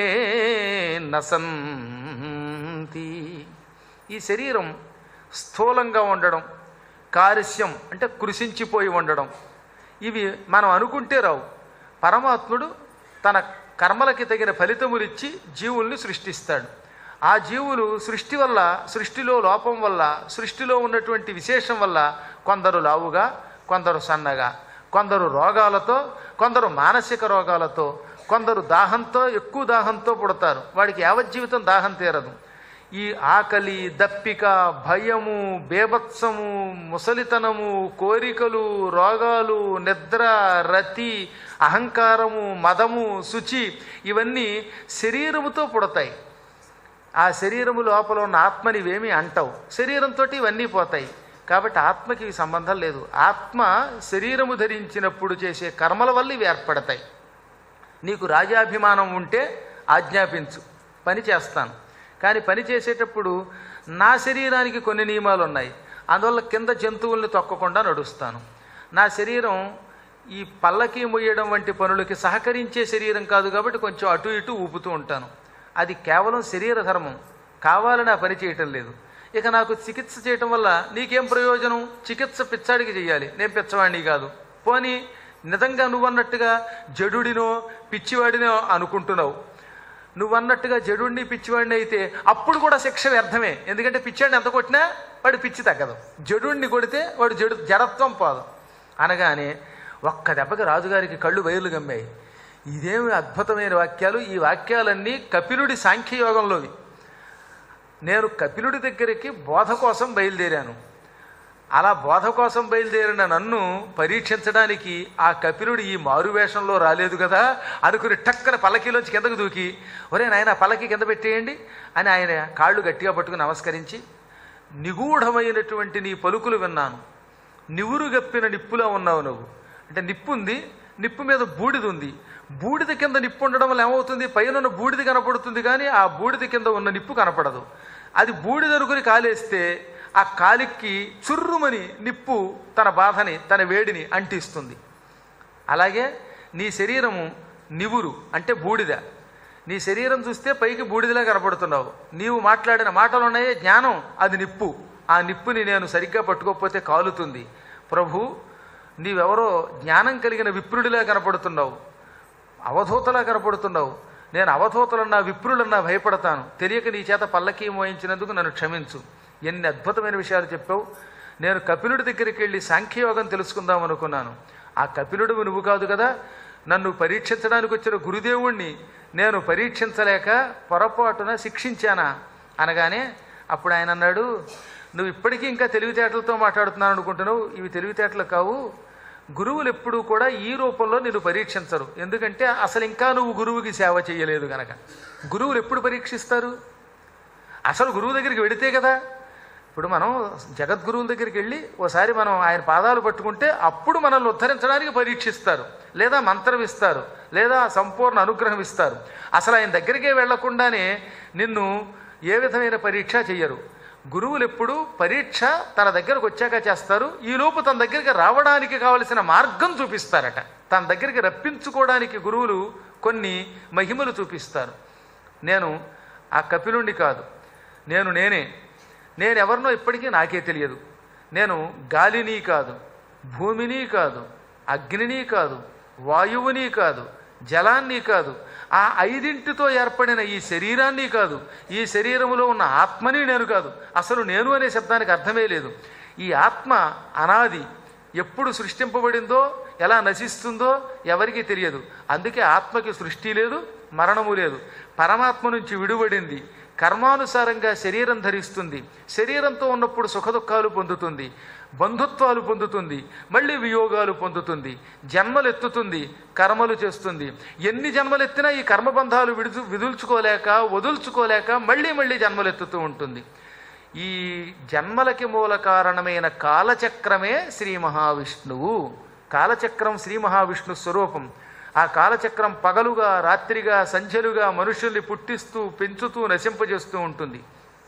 నసంతి ఈ శరీరం స్థూలంగా ఉండడం కారుష్యం అంటే కృషించిపోయి ఉండడం ఇవి మనం అనుకుంటే రావు పరమాత్ముడు తన కర్మలకి తగిన ఫలితములిచ్చి జీవుల్ని సృష్టిస్తాడు ఆ జీవులు సృష్టి వల్ల సృష్టిలో లోపం వల్ల సృష్టిలో ఉన్నటువంటి విశేషం వల్ల కొందరు లావుగా కొందరు సన్నగా కొందరు రోగాలతో కొందరు మానసిక రోగాలతో కొందరు దాహంతో ఎక్కువ దాహంతో పుడతారు వాడికి యావజ్జీవితం దాహం తీరదు ఈ ఆకలి దప్పిక భయము బేభత్సము ముసలితనము కోరికలు రోగాలు నిద్ర రతి అహంకారము మదము శుచి ఇవన్నీ శరీరముతో పుడతాయి ఆ శరీరము లోపల ఉన్న ఆత్మని ఇవేమీ అంటావు శరీరంతో ఇవన్నీ పోతాయి కాబట్టి ఆత్మకి సంబంధం లేదు ఆత్మ శరీరము ధరించినప్పుడు చేసే కర్మల వల్ల ఇవి ఏర్పడతాయి నీకు రాజాభిమానం ఉంటే ఆజ్ఞాపించు పని చేస్తాను కానీ పని చేసేటప్పుడు నా శరీరానికి కొన్ని నియమాలు ఉన్నాయి అందువల్ల కింద జంతువుల్ని తొక్కకుండా నడుస్తాను నా శరీరం ఈ పల్లకి మొయ్యడం వంటి పనులకి సహకరించే శరీరం కాదు కాబట్టి కొంచెం అటు ఇటు ఊపుతూ ఉంటాను అది కేవలం శరీర ధర్మం కావాలని ఆ పని చేయటం లేదు ఇక నాకు చికిత్స చేయటం వల్ల నీకేం ప్రయోజనం చికిత్స పిచ్చాడికి చేయాలి నేను పిచ్చవాడిని కాదు పోనీ నిజంగా నువ్వన్నట్టుగా జడుడినో పిచ్చివాడినో అనుకుంటున్నావు నువ్వన్నట్టుగా జడుడిని పిచ్చివాడిని అయితే అప్పుడు కూడా శిక్ష వ్యర్థమే ఎందుకంటే పిచ్చాడిని ఎంత కొట్టినా వాడు పిచ్చి తగ్గదు జడుడిని కొడితే వాడు జడు జడత్వం పోదు అనగానే ఒక్క దెబ్బకి రాజుగారికి కళ్ళు బయలు గమ్మాయి ఇదేమి అద్భుతమైన వాక్యాలు ఈ వాక్యాలన్నీ కపిలుడి సాంఖ్యయోగంలోవి నేను కపిలుడి దగ్గరికి బోధ కోసం బయలుదేరాను అలా బోధ కోసం బయలుదేరిన నన్ను పరీక్షించడానికి ఆ కపిలుడు ఈ మారు వేషంలో రాలేదు కదా అనుకుని టక్కన పల్లకీలోంచి కిందకు దూకి ఒరే నాయన పల్లకి కింద పెట్టేయండి అని ఆయన కాళ్ళు గట్టిగా పట్టుకుని నమస్కరించి నిగూఢమైనటువంటి నీ పలుకులు విన్నాను నివురు గప్పిన నిప్పులా ఉన్నావు నువ్వు అంటే నిప్పు ఉంది నిప్పు మీద బూడిద ఉంది బూడిద కింద నిప్పు ఉండడం వల్ల ఏమవుతుంది పైన ఉన్న బూడిద కనపడుతుంది కానీ ఆ బూడిద కింద ఉన్న నిప్పు కనపడదు అది బూడిద అనుకుని కాలేస్తే ఆ కాలికి చుర్రుమని నిప్పు తన బాధని తన వేడిని అంటిస్తుంది అలాగే నీ శరీరము నివురు అంటే బూడిద నీ శరీరం చూస్తే పైకి బూడిదలా కనపడుతున్నావు నీవు మాట్లాడిన మాటలు ఉన్నాయే జ్ఞానం అది నిప్పు ఆ నిప్పుని నేను సరిగ్గా పట్టుకోకపోతే కాలుతుంది ప్రభు నీవెవరో జ్ఞానం కలిగిన విప్రుడిలా కనపడుతున్నావు అవధూతలా కనపడుతున్నావు నేను అవధూతలన్నా విప్రులన్నా భయపడతాను తెలియక నీ చేత పల్లకీ మోయించినందుకు నన్ను క్షమించు ఎన్ని అద్భుతమైన విషయాలు చెప్పావు నేను కపిలుడి దగ్గరికి వెళ్ళి సాంఖ్యయోగం తెలుసుకుందాం అనుకున్నాను ఆ కపిలుడు నువ్వు కాదు కదా నన్ను పరీక్షించడానికి వచ్చిన గురుదేవుణ్ణి నేను పరీక్షించలేక పొరపాటున శిక్షించానా అనగానే అప్పుడు ఆయన అన్నాడు నువ్వు ఇప్పటికీ ఇంకా తెలివితేటలతో మాట్లాడుతున్నాను అనుకుంటున్నావు ఇవి తెలివితేటలు కావు గురువులు ఎప్పుడూ కూడా ఈ రూపంలో నిన్ను పరీక్షించరు ఎందుకంటే అసలు ఇంకా నువ్వు గురువుకి సేవ చేయలేదు గనక గురువులు ఎప్పుడు పరీక్షిస్తారు అసలు గురువు దగ్గరికి వెడితే కదా ఇప్పుడు మనం జగద్గురువుల దగ్గరికి వెళ్ళి ఓసారి మనం ఆయన పాదాలు పట్టుకుంటే అప్పుడు మనల్ని ఉద్ధరించడానికి పరీక్షిస్తారు లేదా మంత్రం ఇస్తారు లేదా సంపూర్ణ అనుగ్రహం ఇస్తారు అసలు ఆయన దగ్గరికే వెళ్లకుండానే నిన్ను ఏ విధమైన పరీక్ష చెయ్యరు గురువులు ఎప్పుడు పరీక్ష తన దగ్గరకు వచ్చాక చేస్తారు ఈలోపు తన దగ్గరికి రావడానికి కావలసిన మార్గం చూపిస్తారట తన దగ్గరికి రప్పించుకోవడానికి గురువులు కొన్ని మహిమలు చూపిస్తారు నేను ఆ కపిలుండి కాదు నేను నేనే నేను ఎవరినో ఇప్పటికీ నాకే తెలియదు నేను గాలిని కాదు భూమిని కాదు అగ్నిని కాదు వాయువుని కాదు జలాన్ని కాదు ఆ ఐదింటితో ఏర్పడిన ఈ శరీరాన్ని కాదు ఈ శరీరములో ఉన్న ఆత్మని నేను కాదు అసలు నేను అనే శబ్దానికి అర్థమే లేదు ఈ ఆత్మ అనాది ఎప్పుడు సృష్టింపబడిందో ఎలా నశిస్తుందో ఎవరికీ తెలియదు అందుకే ఆత్మకి సృష్టి లేదు మరణము లేదు పరమాత్మ నుంచి విడువడింది కర్మానుసారంగా శరీరం ధరిస్తుంది శరీరంతో ఉన్నప్పుడు సుఖదుఖాలు పొందుతుంది బంధుత్వాలు పొందుతుంది మళ్ళీ వియోగాలు పొందుతుంది జన్మలు ఎత్తుతుంది కర్మలు చేస్తుంది ఎన్ని జన్మలు ఎత్తినా ఈ కర్మబంధాలు విడుచు విదుల్చుకోలేక వదుల్చుకోలేక మళ్ళీ మళ్ళీ జన్మలు ఎత్తుతూ ఉంటుంది ఈ జన్మలకి మూల కారణమైన కాలచక్రమే శ్రీ మహావిష్ణువు కాలచక్రం శ్రీ మహావిష్ణు స్వరూపం ఆ కాలచక్రం పగలుగా రాత్రిగా సంధ్యలుగా మనుషుల్ని పుట్టిస్తూ పెంచుతూ నశింపజేస్తూ ఉంటుంది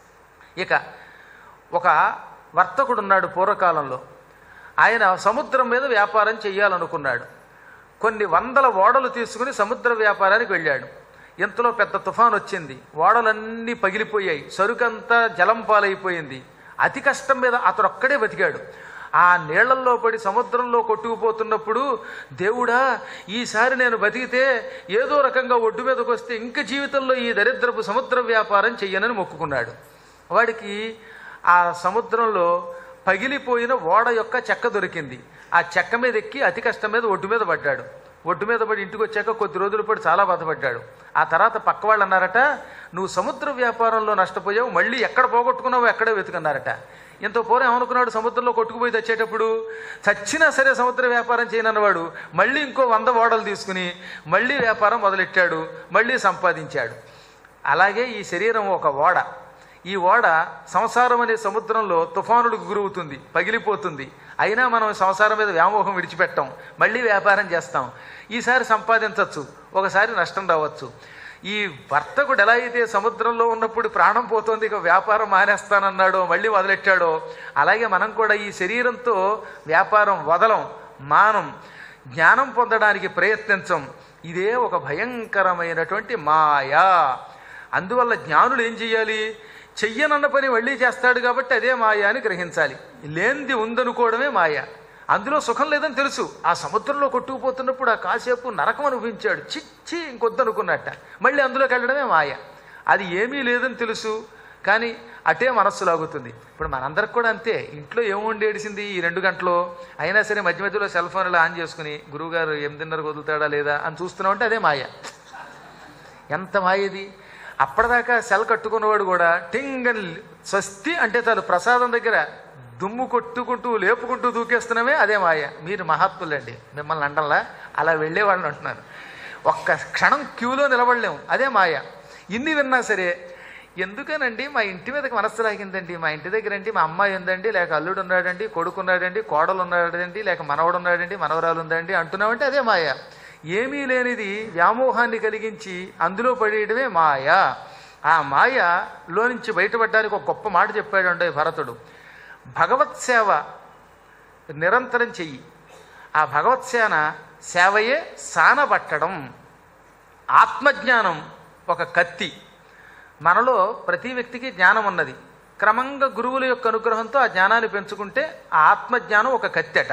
ఇక ఒక వర్తకుడు ఉన్నాడు పూర్వకాలంలో ఆయన సముద్రం మీద వ్యాపారం చేయాలనుకున్నాడు కొన్ని వందల ఓడలు తీసుకుని సముద్ర వ్యాపారానికి వెళ్ళాడు ఇంతలో పెద్ద తుఫాన్ వచ్చింది ఓడలన్నీ పగిలిపోయాయి సరుకంతా జలం పాలైపోయింది అతి కష్టం మీద అతడు ఒక్కడే బతికాడు ఆ నీళ్లల్లో పడి సముద్రంలో కొట్టుకుపోతున్నప్పుడు దేవుడా ఈసారి నేను బతికితే ఏదో రకంగా ఒడ్డు మీదకి వస్తే ఇంక జీవితంలో ఈ దరిద్రపు సముద్ర వ్యాపారం చెయ్యనని మొక్కుకున్నాడు వాడికి ఆ సముద్రంలో పగిలిపోయిన ఓడ యొక్క చెక్క దొరికింది ఆ చెక్క మీద ఎక్కి అతి కష్టం మీద ఒడ్డు మీద పడ్డాడు ఒడ్డు మీద పడి ఇంటికి వచ్చాక కొద్ది రోజుల పాటు చాలా బాధపడ్డాడు ఆ తర్వాత పక్క వాళ్ళు అన్నారట నువ్వు సముద్ర వ్యాపారంలో నష్టపోయావు మళ్ళీ ఎక్కడ పోగొట్టుకున్నావో ఎక్కడే వెతుకున్నారట ఇంత పూర్వం ఏమనుకున్నాడు సముద్రంలో కొట్టుకుపోయి తెచ్చేటప్పుడు చచ్చినా సరే సముద్ర వ్యాపారం చేయనన్నవాడు మళ్ళీ ఇంకో వంద ఓడలు తీసుకుని మళ్ళీ వ్యాపారం మొదలెట్టాడు మళ్ళీ సంపాదించాడు అలాగే ఈ శరీరం ఒక ఓడ ఈ ఓడ సంసారం అనే సముద్రంలో తుఫానులకు గురవుతుంది పగిలిపోతుంది అయినా మనం సంసారం మీద వ్యామోహం విడిచిపెట్టాం మళ్ళీ వ్యాపారం చేస్తాం ఈసారి సంపాదించవచ్చు ఒకసారి నష్టం రావచ్చు ఈ వర్తకుడు ఎలా అయితే సముద్రంలో ఉన్నప్పుడు ప్రాణం పోతుంది ఇక వ్యాపారం మానేస్తానన్నాడో మళ్ళీ మొదలెట్టాడో అలాగే మనం కూడా ఈ శరీరంతో వ్యాపారం వదలం మానం జ్ఞానం పొందడానికి ప్రయత్నించం ఇదే ఒక భయంకరమైనటువంటి మాయా అందువల్ల జ్ఞానులు ఏం చెయ్యాలి చెయ్యనన్న పని మళ్ళీ చేస్తాడు కాబట్టి అదే మాయ అని గ్రహించాలి లేనిది ఉందనుకోవడమే మాయ అందులో సుఖం లేదని తెలుసు ఆ సముద్రంలో కొట్టుకుపోతున్నప్పుడు ఆ కాసేపు నరకం అనుభవించాడు చిచ్చి ఇంకొద్దనుకున్నట్ట మళ్ళీ అందులోకి వెళ్ళడమే మాయ అది ఏమీ లేదని తెలుసు కానీ అటే మనస్సు లాగుతుంది ఇప్పుడు మనందరికి కూడా అంతే ఇంట్లో ఏముండి ఏడిసింది ఈ రెండు గంటలు అయినా సరే మధ్య మధ్యలో సెల్ ఫోన్లు ఆన్ చేసుకుని గురువుగారు ఎనిమిదిన్నరకు వదులుతాడా లేదా అని చూస్తున్నామంటే అదే మాయ ఎంత మాయది అప్పటిదాకా సెల్ కట్టుకున్నవాడు కూడా టింగ్ అని స్వస్తి అంటే చాలు ప్రసాదం దగ్గర దుమ్ము కొట్టుకుంటూ లేపుకుంటూ దూకేస్తున్నామే అదే మాయ మీరు మహాత్ములండి మిమ్మల్ని అంటల్లా అలా వెళ్ళేవాళ్ళని అంటున్నాను ఒక్క క్షణం క్యూలో నిలబడలేము అదే మాయ ఇన్ని విన్నా సరే ఎందుకనండి మా ఇంటి మీదకి మనస్సు లాగిందండి మా ఇంటి దగ్గర అండి మా అమ్మాయి ఉందండి లేక అల్లుడు ఉన్నాడండి కొడుకు ఉన్నాడండి కోడలు ఉన్నాడండి లేక మనవడు ఉన్నాడండి మనవరాలు ఉందండి అంటున్నామంటే అదే మాయ ఏమీ లేనిది వ్యామోహాన్ని కలిగించి అందులో పడేయడమే మాయ ఆ మాయలో నుంచి బయటపడడానికి ఒక గొప్ప మాట చెప్పాడు అంటే భరతుడు భగవత్ సేవ నిరంతరం చెయ్యి ఆ భగవత్ సేన సేవయే సానబట్టడం ఆత్మజ్ఞానం ఒక కత్తి మనలో ప్రతి వ్యక్తికి జ్ఞానం ఉన్నది క్రమంగా గురువుల యొక్క అనుగ్రహంతో ఆ జ్ఞానాన్ని పెంచుకుంటే ఆ ఆత్మజ్ఞానం ఒక కత్తెట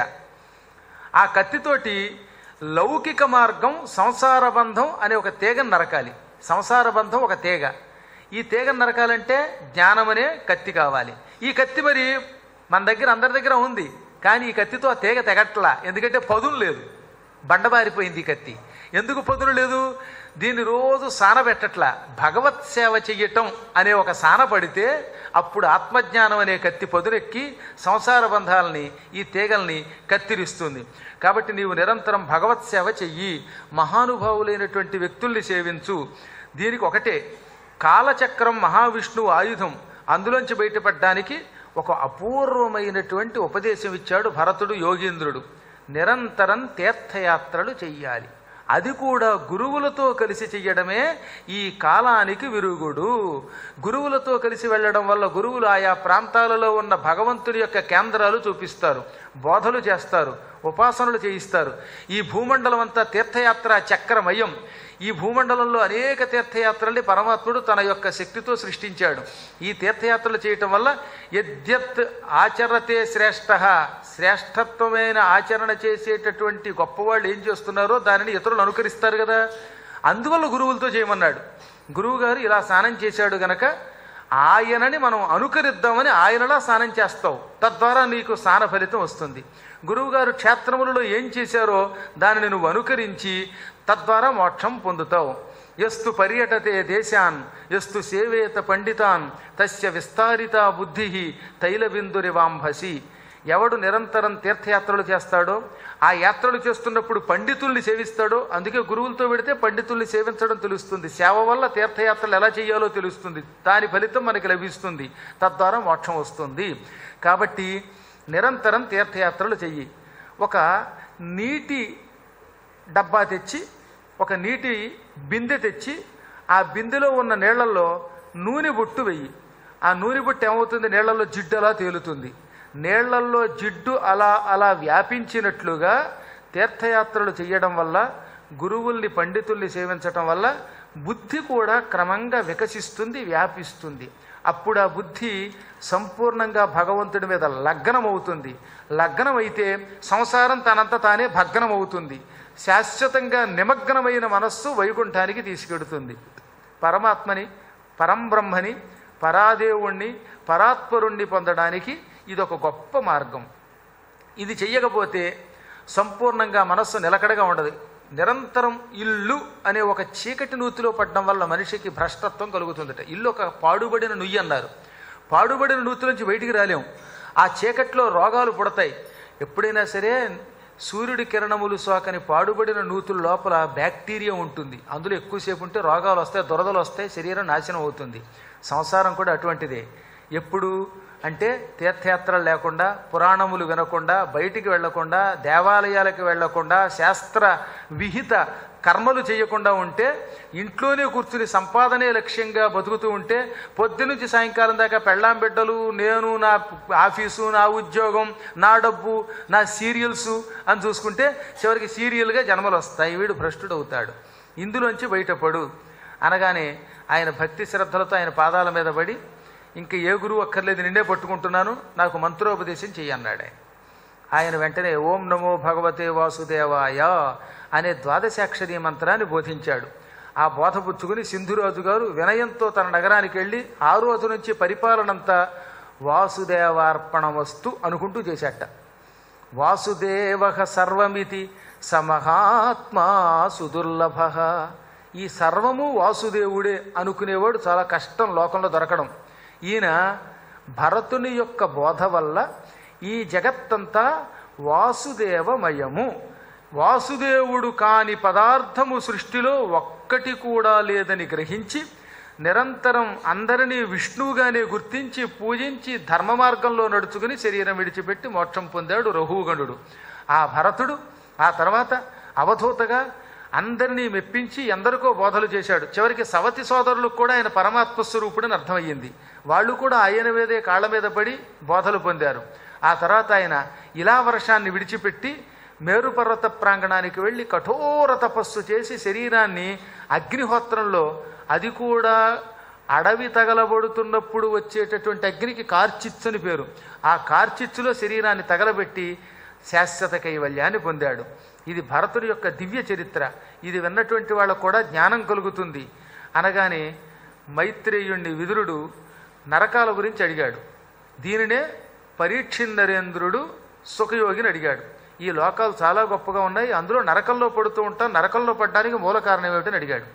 ఆ కత్తితోటి లౌకిక మార్గం సంసార బంధం అనే ఒక తీగను నరకాలి సంసార బంధం ఒక తీగ ఈ తీగను నరకాలంటే జ్ఞానం అనే కత్తి కావాలి ఈ కత్తి మరి మన దగ్గర అందరి దగ్గర ఉంది కానీ ఈ కత్తితో ఆ తీగ తెగట్లా ఎందుకంటే పదును లేదు బండబారిపోయింది ఈ కత్తి ఎందుకు పదును లేదు దీన్ని రోజు సాన పెట్టట్లా భగవత్ సేవ చెయ్యటం అనే ఒక సాన పడితే అప్పుడు ఆత్మజ్ఞానం అనే కత్తి పదునెక్కి సంసార బంధాలని ఈ తీగల్ని కత్తిరిస్తుంది కాబట్టి నీవు నిరంతరం భగవత్ సేవ చెయ్యి మహానుభావులైనటువంటి వ్యక్తుల్ని సేవించు దీనికి ఒకటే కాలచక్రం మహావిష్ణువు ఆయుధం అందులోంచి బయటపడడానికి ఒక అపూర్వమైనటువంటి ఉపదేశం ఇచ్చాడు భరతుడు యోగీంద్రుడు నిరంతరం తీర్థయాత్రలు చెయ్యాలి అది కూడా గురువులతో కలిసి చెయ్యడమే ఈ కాలానికి విరుగుడు గురువులతో కలిసి వెళ్ళడం వల్ల గురువులు ఆయా ప్రాంతాలలో ఉన్న భగవంతుని యొక్క కేంద్రాలు చూపిస్తారు బోధలు చేస్తారు ఉపాసనలు చేయిస్తారు ఈ భూమండలం అంతా తీర్థయాత్ర చక్రమయం ఈ భూమండలంలో అనేక తీర్థయాత్రల్ని పరమాత్ముడు తన యొక్క శక్తితో సృష్టించాడు ఈ తీర్థయాత్రలు చేయటం వల్ల యద్యత్ ఆచరతే శ్రేష్ఠ శ్రేష్టత్వమైన ఆచరణ చేసేటటువంటి గొప్పవాళ్ళు ఏం చేస్తున్నారో దానిని ఇతరులు అనుకరిస్తారు కదా అందువల్ల గురువులతో చేయమన్నాడు గురువు గారు ఇలా స్నానం చేశాడు గనక ఆయనని మనం అనుకరిద్దామని ఆయనలా స్నానం చేస్తావు తద్వారా నీకు స్నాన ఫలితం వస్తుంది గురువుగారు క్షేత్రములలో ఏం చేశారో దానిని నువ్వు అనుకరించి తద్వారా మోక్షం పొందుతావు ఎస్తు పర్యటతే దేశాన్ ఎస్తు సేవేత పండితాన్ తస్య విస్తారిత బుద్ధి తైలబిందురివాంభసి ఎవడు నిరంతరం తీర్థయాత్రలు చేస్తాడో ఆ యాత్రలు చేస్తున్నప్పుడు పండితుల్ని సేవిస్తాడో అందుకే గురువులతో పెడితే పండితుల్ని సేవించడం తెలుస్తుంది సేవ వల్ల తీర్థయాత్రలు ఎలా చేయాలో తెలుస్తుంది దాని ఫలితం మనకి లభిస్తుంది తద్వారా మోక్షం వస్తుంది కాబట్టి నిరంతరం తీర్థయాత్రలు చెయ్యి ఒక నీటి డబ్బా తెచ్చి ఒక నీటి బిందె తెచ్చి ఆ బిందెలో ఉన్న నీళ్లలో నూనె బొట్టు వెయ్యి ఆ నూనె బొట్టు ఏమవుతుంది నీళ్లలో జిడ్డు అలా తేలుతుంది నీళ్లల్లో జిడ్డు అలా అలా వ్యాపించినట్లుగా తీర్థయాత్రలు చేయడం వల్ల గురువుల్ని పండితుల్ని సేవించటం వల్ల బుద్ధి కూడా క్రమంగా వికసిస్తుంది వ్యాపిస్తుంది అప్పుడు ఆ బుద్ధి సంపూర్ణంగా భగవంతుడి మీద లగ్నమవుతుంది లగ్నమైతే సంసారం తనంత తానే భగ్నమవుతుంది శాశ్వతంగా నిమగ్నమైన మనస్సు వైకుంఠానికి తీసుకెడుతుంది పరమాత్మని పరంబ్రహ్మని పరాదేవుణ్ణి పరాత్పరుణ్ణి పొందడానికి ఇదొక గొప్ప మార్గం ఇది చెయ్యకపోతే సంపూర్ణంగా మనస్సు నిలకడగా ఉండదు నిరంతరం ఇల్లు అనే ఒక చీకటి నూతిలో పడడం వల్ల మనిషికి భ్రష్టత్వం కలుగుతుందట ఇల్లు ఒక పాడుబడిన నుయ్యి అన్నారు పాడుబడిన నూతి నుంచి బయటికి రాలేం ఆ చీకట్లో రోగాలు పుడతాయి ఎప్పుడైనా సరే సూర్యుడి కిరణములు సోకని పాడుబడిన నూతుల లోపల బ్యాక్టీరియా ఉంటుంది అందులో ఎక్కువసేపు ఉంటే రోగాలు వస్తాయి దురదలు వస్తాయి శరీరం నాశనం అవుతుంది సంసారం కూడా అటువంటిదే ఎప్పుడు అంటే తీర్థయాత్రలు లేకుండా పురాణములు వినకుండా బయటికి వెళ్లకుండా దేవాలయాలకు వెళ్లకుండా శాస్త్ర విహిత కర్మలు చేయకుండా ఉంటే ఇంట్లోనే కూర్చుని సంపాదనే లక్ష్యంగా బతుకుతూ ఉంటే పొద్దునుంచి సాయంకాలం దాకా పెళ్ళాం బిడ్డలు నేను నా ఆఫీసు నా ఉద్యోగం నా డబ్బు నా సీరియల్స్ అని చూసుకుంటే చివరికి సీరియల్గా జన్మలు వస్తాయి వీడు భ్రష్టుడు అవుతాడు ఇందులోంచి బయటపడు అనగానే ఆయన భక్తి శ్రద్ధలతో ఆయన పాదాల మీద పడి ఇంకా ఏ గురువు అక్కర్లేదు నిన్నే పట్టుకుంటున్నాను నాకు మంత్రోపదేశం చెయ్యన్నాడు ఆయన ఆయన వెంటనే ఓం నమో భగవతే వాసుదేవాయ అనే ద్వాదశాక్షరి మంత్రాన్ని బోధించాడు ఆ బోధ పుచ్చుకుని సింధురాజు గారు వినయంతో తన నగరానికి వెళ్ళి ఆ రోజు నుంచి పరిపాలనంతా వాసుదేవార్పణమస్తు అనుకుంటూ చేశాట వాసుదేవ సర్వమితి సమహాత్మా సుదుర్లభ ఈ సర్వము వాసుదేవుడే అనుకునేవాడు చాలా కష్టం లోకంలో దొరకడం ఈయన భరతుని యొక్క బోధ వల్ల ఈ జగత్తంతా వాసుదేవమయము వాసుదేవుడు కాని పదార్థము సృష్టిలో ఒక్కటి కూడా లేదని గ్రహించి నిరంతరం అందరినీ విష్ణువుగానే గుర్తించి పూజించి ధర్మ మార్గంలో నడుచుకుని శరీరం విడిచిపెట్టి మోక్షం పొందాడు రఘుగణుడు ఆ భరతుడు ఆ తర్వాత అవధూతగా అందరినీ మెప్పించి ఎందరికో బోధలు చేశాడు చివరికి సవతి సోదరులకు కూడా ఆయన పరమాత్మ స్వరూపుడని అర్థమయ్యింది వాళ్ళు కూడా ఆయన మీదే కాళ్ళ మీద పడి బోధలు పొందారు ఆ తర్వాత ఆయన ఇలా వర్షాన్ని విడిచిపెట్టి మేరుపర్వత ప్రాంగణానికి వెళ్ళి కఠోర తపస్సు చేసి శరీరాన్ని అగ్నిహోత్రంలో అది కూడా అడవి తగలబడుతున్నప్పుడు వచ్చేటటువంటి అగ్నికి కార్చిచ్చు అని పేరు ఆ కార్చిచ్చులో శరీరాన్ని తగలబెట్టి శాశ్వత కైవల్యాన్ని పొందాడు ఇది భరతుడి యొక్క దివ్య చరిత్ర ఇది విన్నటువంటి వాళ్ళకు కూడా జ్ఞానం కలుగుతుంది అనగానే మైత్రేయుణ్ణి విదురుడు నరకాల గురించి అడిగాడు దీనినే పరీక్షిందరేంద్రుడు సుఖయోగిని అడిగాడు ఈ లోకాలు చాలా గొప్పగా ఉన్నాయి అందులో నరకంలో పడుతూ ఉంటాం నరకంలో పడడానికి మూల కారణం ఏమిటని అడిగాడు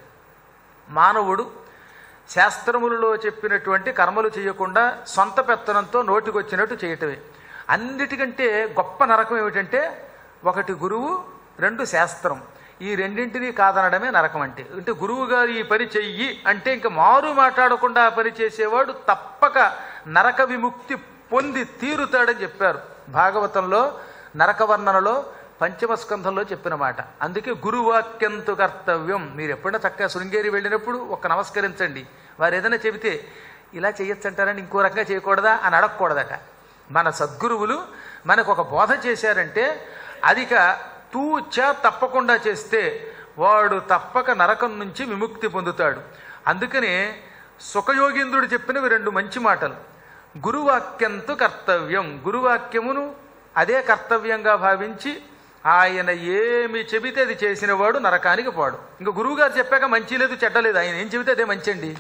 మానవుడు శాస్త్రములలో చెప్పినటువంటి కర్మలు చేయకుండా సొంత పెత్తనంతో నోటికొచ్చినట్టు చేయటమే అన్నిటికంటే గొప్ప నరకం ఏమిటంటే ఒకటి గురువు రెండు శాస్త్రం ఈ రెండింటినీ కాదనడమే నరకం అంటే అంటే గురువు గారు ఈ పని చెయ్యి అంటే ఇంక మారు మాట్లాడకుండా ఆ పని చేసేవాడు తప్పక నరక విముక్తి పొంది తీరుతాడని చెప్పారు భాగవతంలో నరక వర్ణనలో పంచమ స్కంధంలో చెప్పిన మాట అందుకే గురువాక్యంతు కర్తవ్యం మీరు ఎప్పుడైనా చక్కగా శృంగేరి వెళ్ళినప్పుడు ఒక నమస్కరించండి వారు ఏదైనా చెబితే ఇలా చేయొచ్చంటారని ఇంకో రకంగా చేయకూడదా అని అడగకూడదట మన సద్గురువులు మనకు ఒక బోధ చేశారంటే అదిక తూచ తప్పకుండా చేస్తే వాడు తప్పక నరకం నుంచి విముక్తి పొందుతాడు అందుకనే సుఖయోగీంద్రుడు చెప్పినవి రెండు మంచి మాటలు గురువాక్యంతో కర్తవ్యం గురువాక్యమును అదే కర్తవ్యంగా భావించి ఆయన ఏమి చెబితే అది చేసినవాడు నరకానికి పోడు ఇంకా గురువుగారు చెప్పాక మంచి లేదు చెడ్డ లేదు ఆయన ఏం చెబితే అదే మంచండి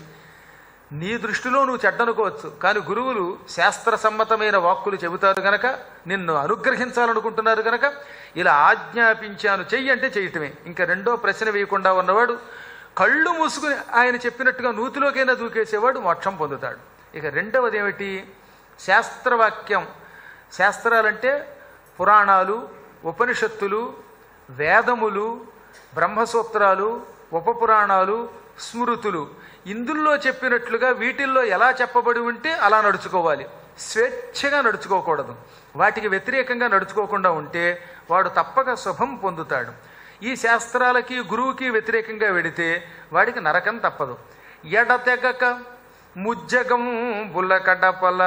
నీ దృష్టిలో నువ్వు చెడ్డనుకోవచ్చు కానీ గురువులు శాస్త్ర సమ్మతమైన వాక్కులు చెబుతారు గనక నిన్ను అనుగ్రహించాలనుకుంటున్నారు గనక ఇలా ఆజ్ఞాపించాను చెయ్యి అంటే చేయటమే ఇంకా రెండో ప్రశ్న వేయకుండా ఉన్నవాడు కళ్ళు మూసుకుని ఆయన చెప్పినట్టుగా నూతిలోకైనా దూకేసేవాడు మోక్షం పొందుతాడు ఇక రెండవది ఏమిటి శాస్త్రవాక్యం శాస్త్రాలంటే పురాణాలు ఉపనిషత్తులు వేదములు బ్రహ్మసూత్రాలు ఉపపురాణాలు స్మృతులు ఇందుల్లో చెప్పినట్లుగా వీటిల్లో ఎలా చెప్పబడి ఉంటే అలా నడుచుకోవాలి స్వేచ్ఛగా నడుచుకోకూడదు వాటికి వ్యతిరేకంగా నడుచుకోకుండా ఉంటే వాడు తప్పక శుభం పొందుతాడు ఈ శాస్త్రాలకి గురువుకి వ్యతిరేకంగా వెడితే వాడికి నరకం తప్పదు ఎడతెగక ముజ్జగం బుల్లకడపల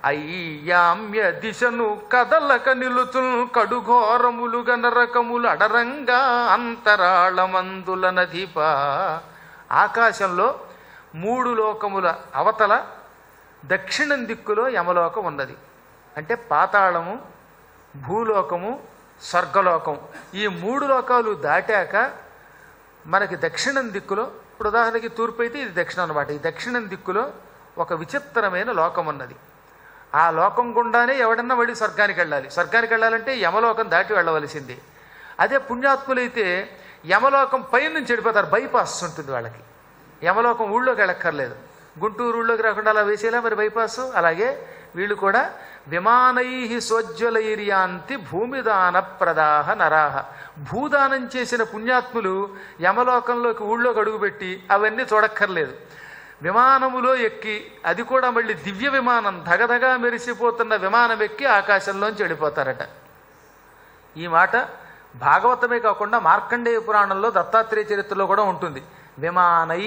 అయ్యామ్య దిశను కదలక నిలుచుల్ కడుఘోరములుగా నరకములు అడరంగా అంతరాళమందుల నదీప ఆకాశంలో మూడు లోకముల అవతల దక్షిణం దిక్కులో యమలోకం ఉన్నది అంటే పాతాళము భూలోకము స్వర్గలోకం ఈ మూడు లోకాలు దాటాక మనకి దక్షిణం దిక్కులో ఇప్పుడు ఉదాహరణకి తూర్పు అయితే ఇది దక్షిణం అనమాట ఈ దక్షిణం దిక్కులో ఒక విచిత్రమైన లోకం ఉన్నది ఆ లోకం గుండానే ఎవడన్నా వెళ్ళి స్వర్గానికి వెళ్ళాలి స్వర్గానికి వెళ్ళాలంటే యమలోకం దాటి వెళ్ళవలసిందే అదే పుణ్యాత్ములైతే యమలోకం పైన నుంచి వెళ్ళిపోతారు బైపాస్ ఉంటుంది వాళ్ళకి యమలోకం ఊళ్ళోకి వెళ్ళక్కర్లేదు గుంటూరు ఊళ్ళోకి రాకుండా అలా వేసేలా మరి బైపాస్ అలాగే వీళ్ళు కూడా విమానై సోజ్వలైర్యాంతి భూమిదాన ప్రదాహ నరాహ భూదానం చేసిన పుణ్యాత్ములు యమలోకంలోకి ఊళ్ళోకి అడుగుపెట్టి అవన్నీ చూడక్కర్లేదు విమానములో ఎక్కి అది కూడా మళ్ళీ దివ్య విమానం ధగధగా మెరిసిపోతున్న విమానం ఎక్కి ఆకాశంలోంచి వెళ్ళిపోతారట ఈ మాట భాగవతమే కాకుండా మార్కండేయ పురాణంలో దత్తాత్రేయ చరిత్రలో కూడా ఉంటుంది విమానై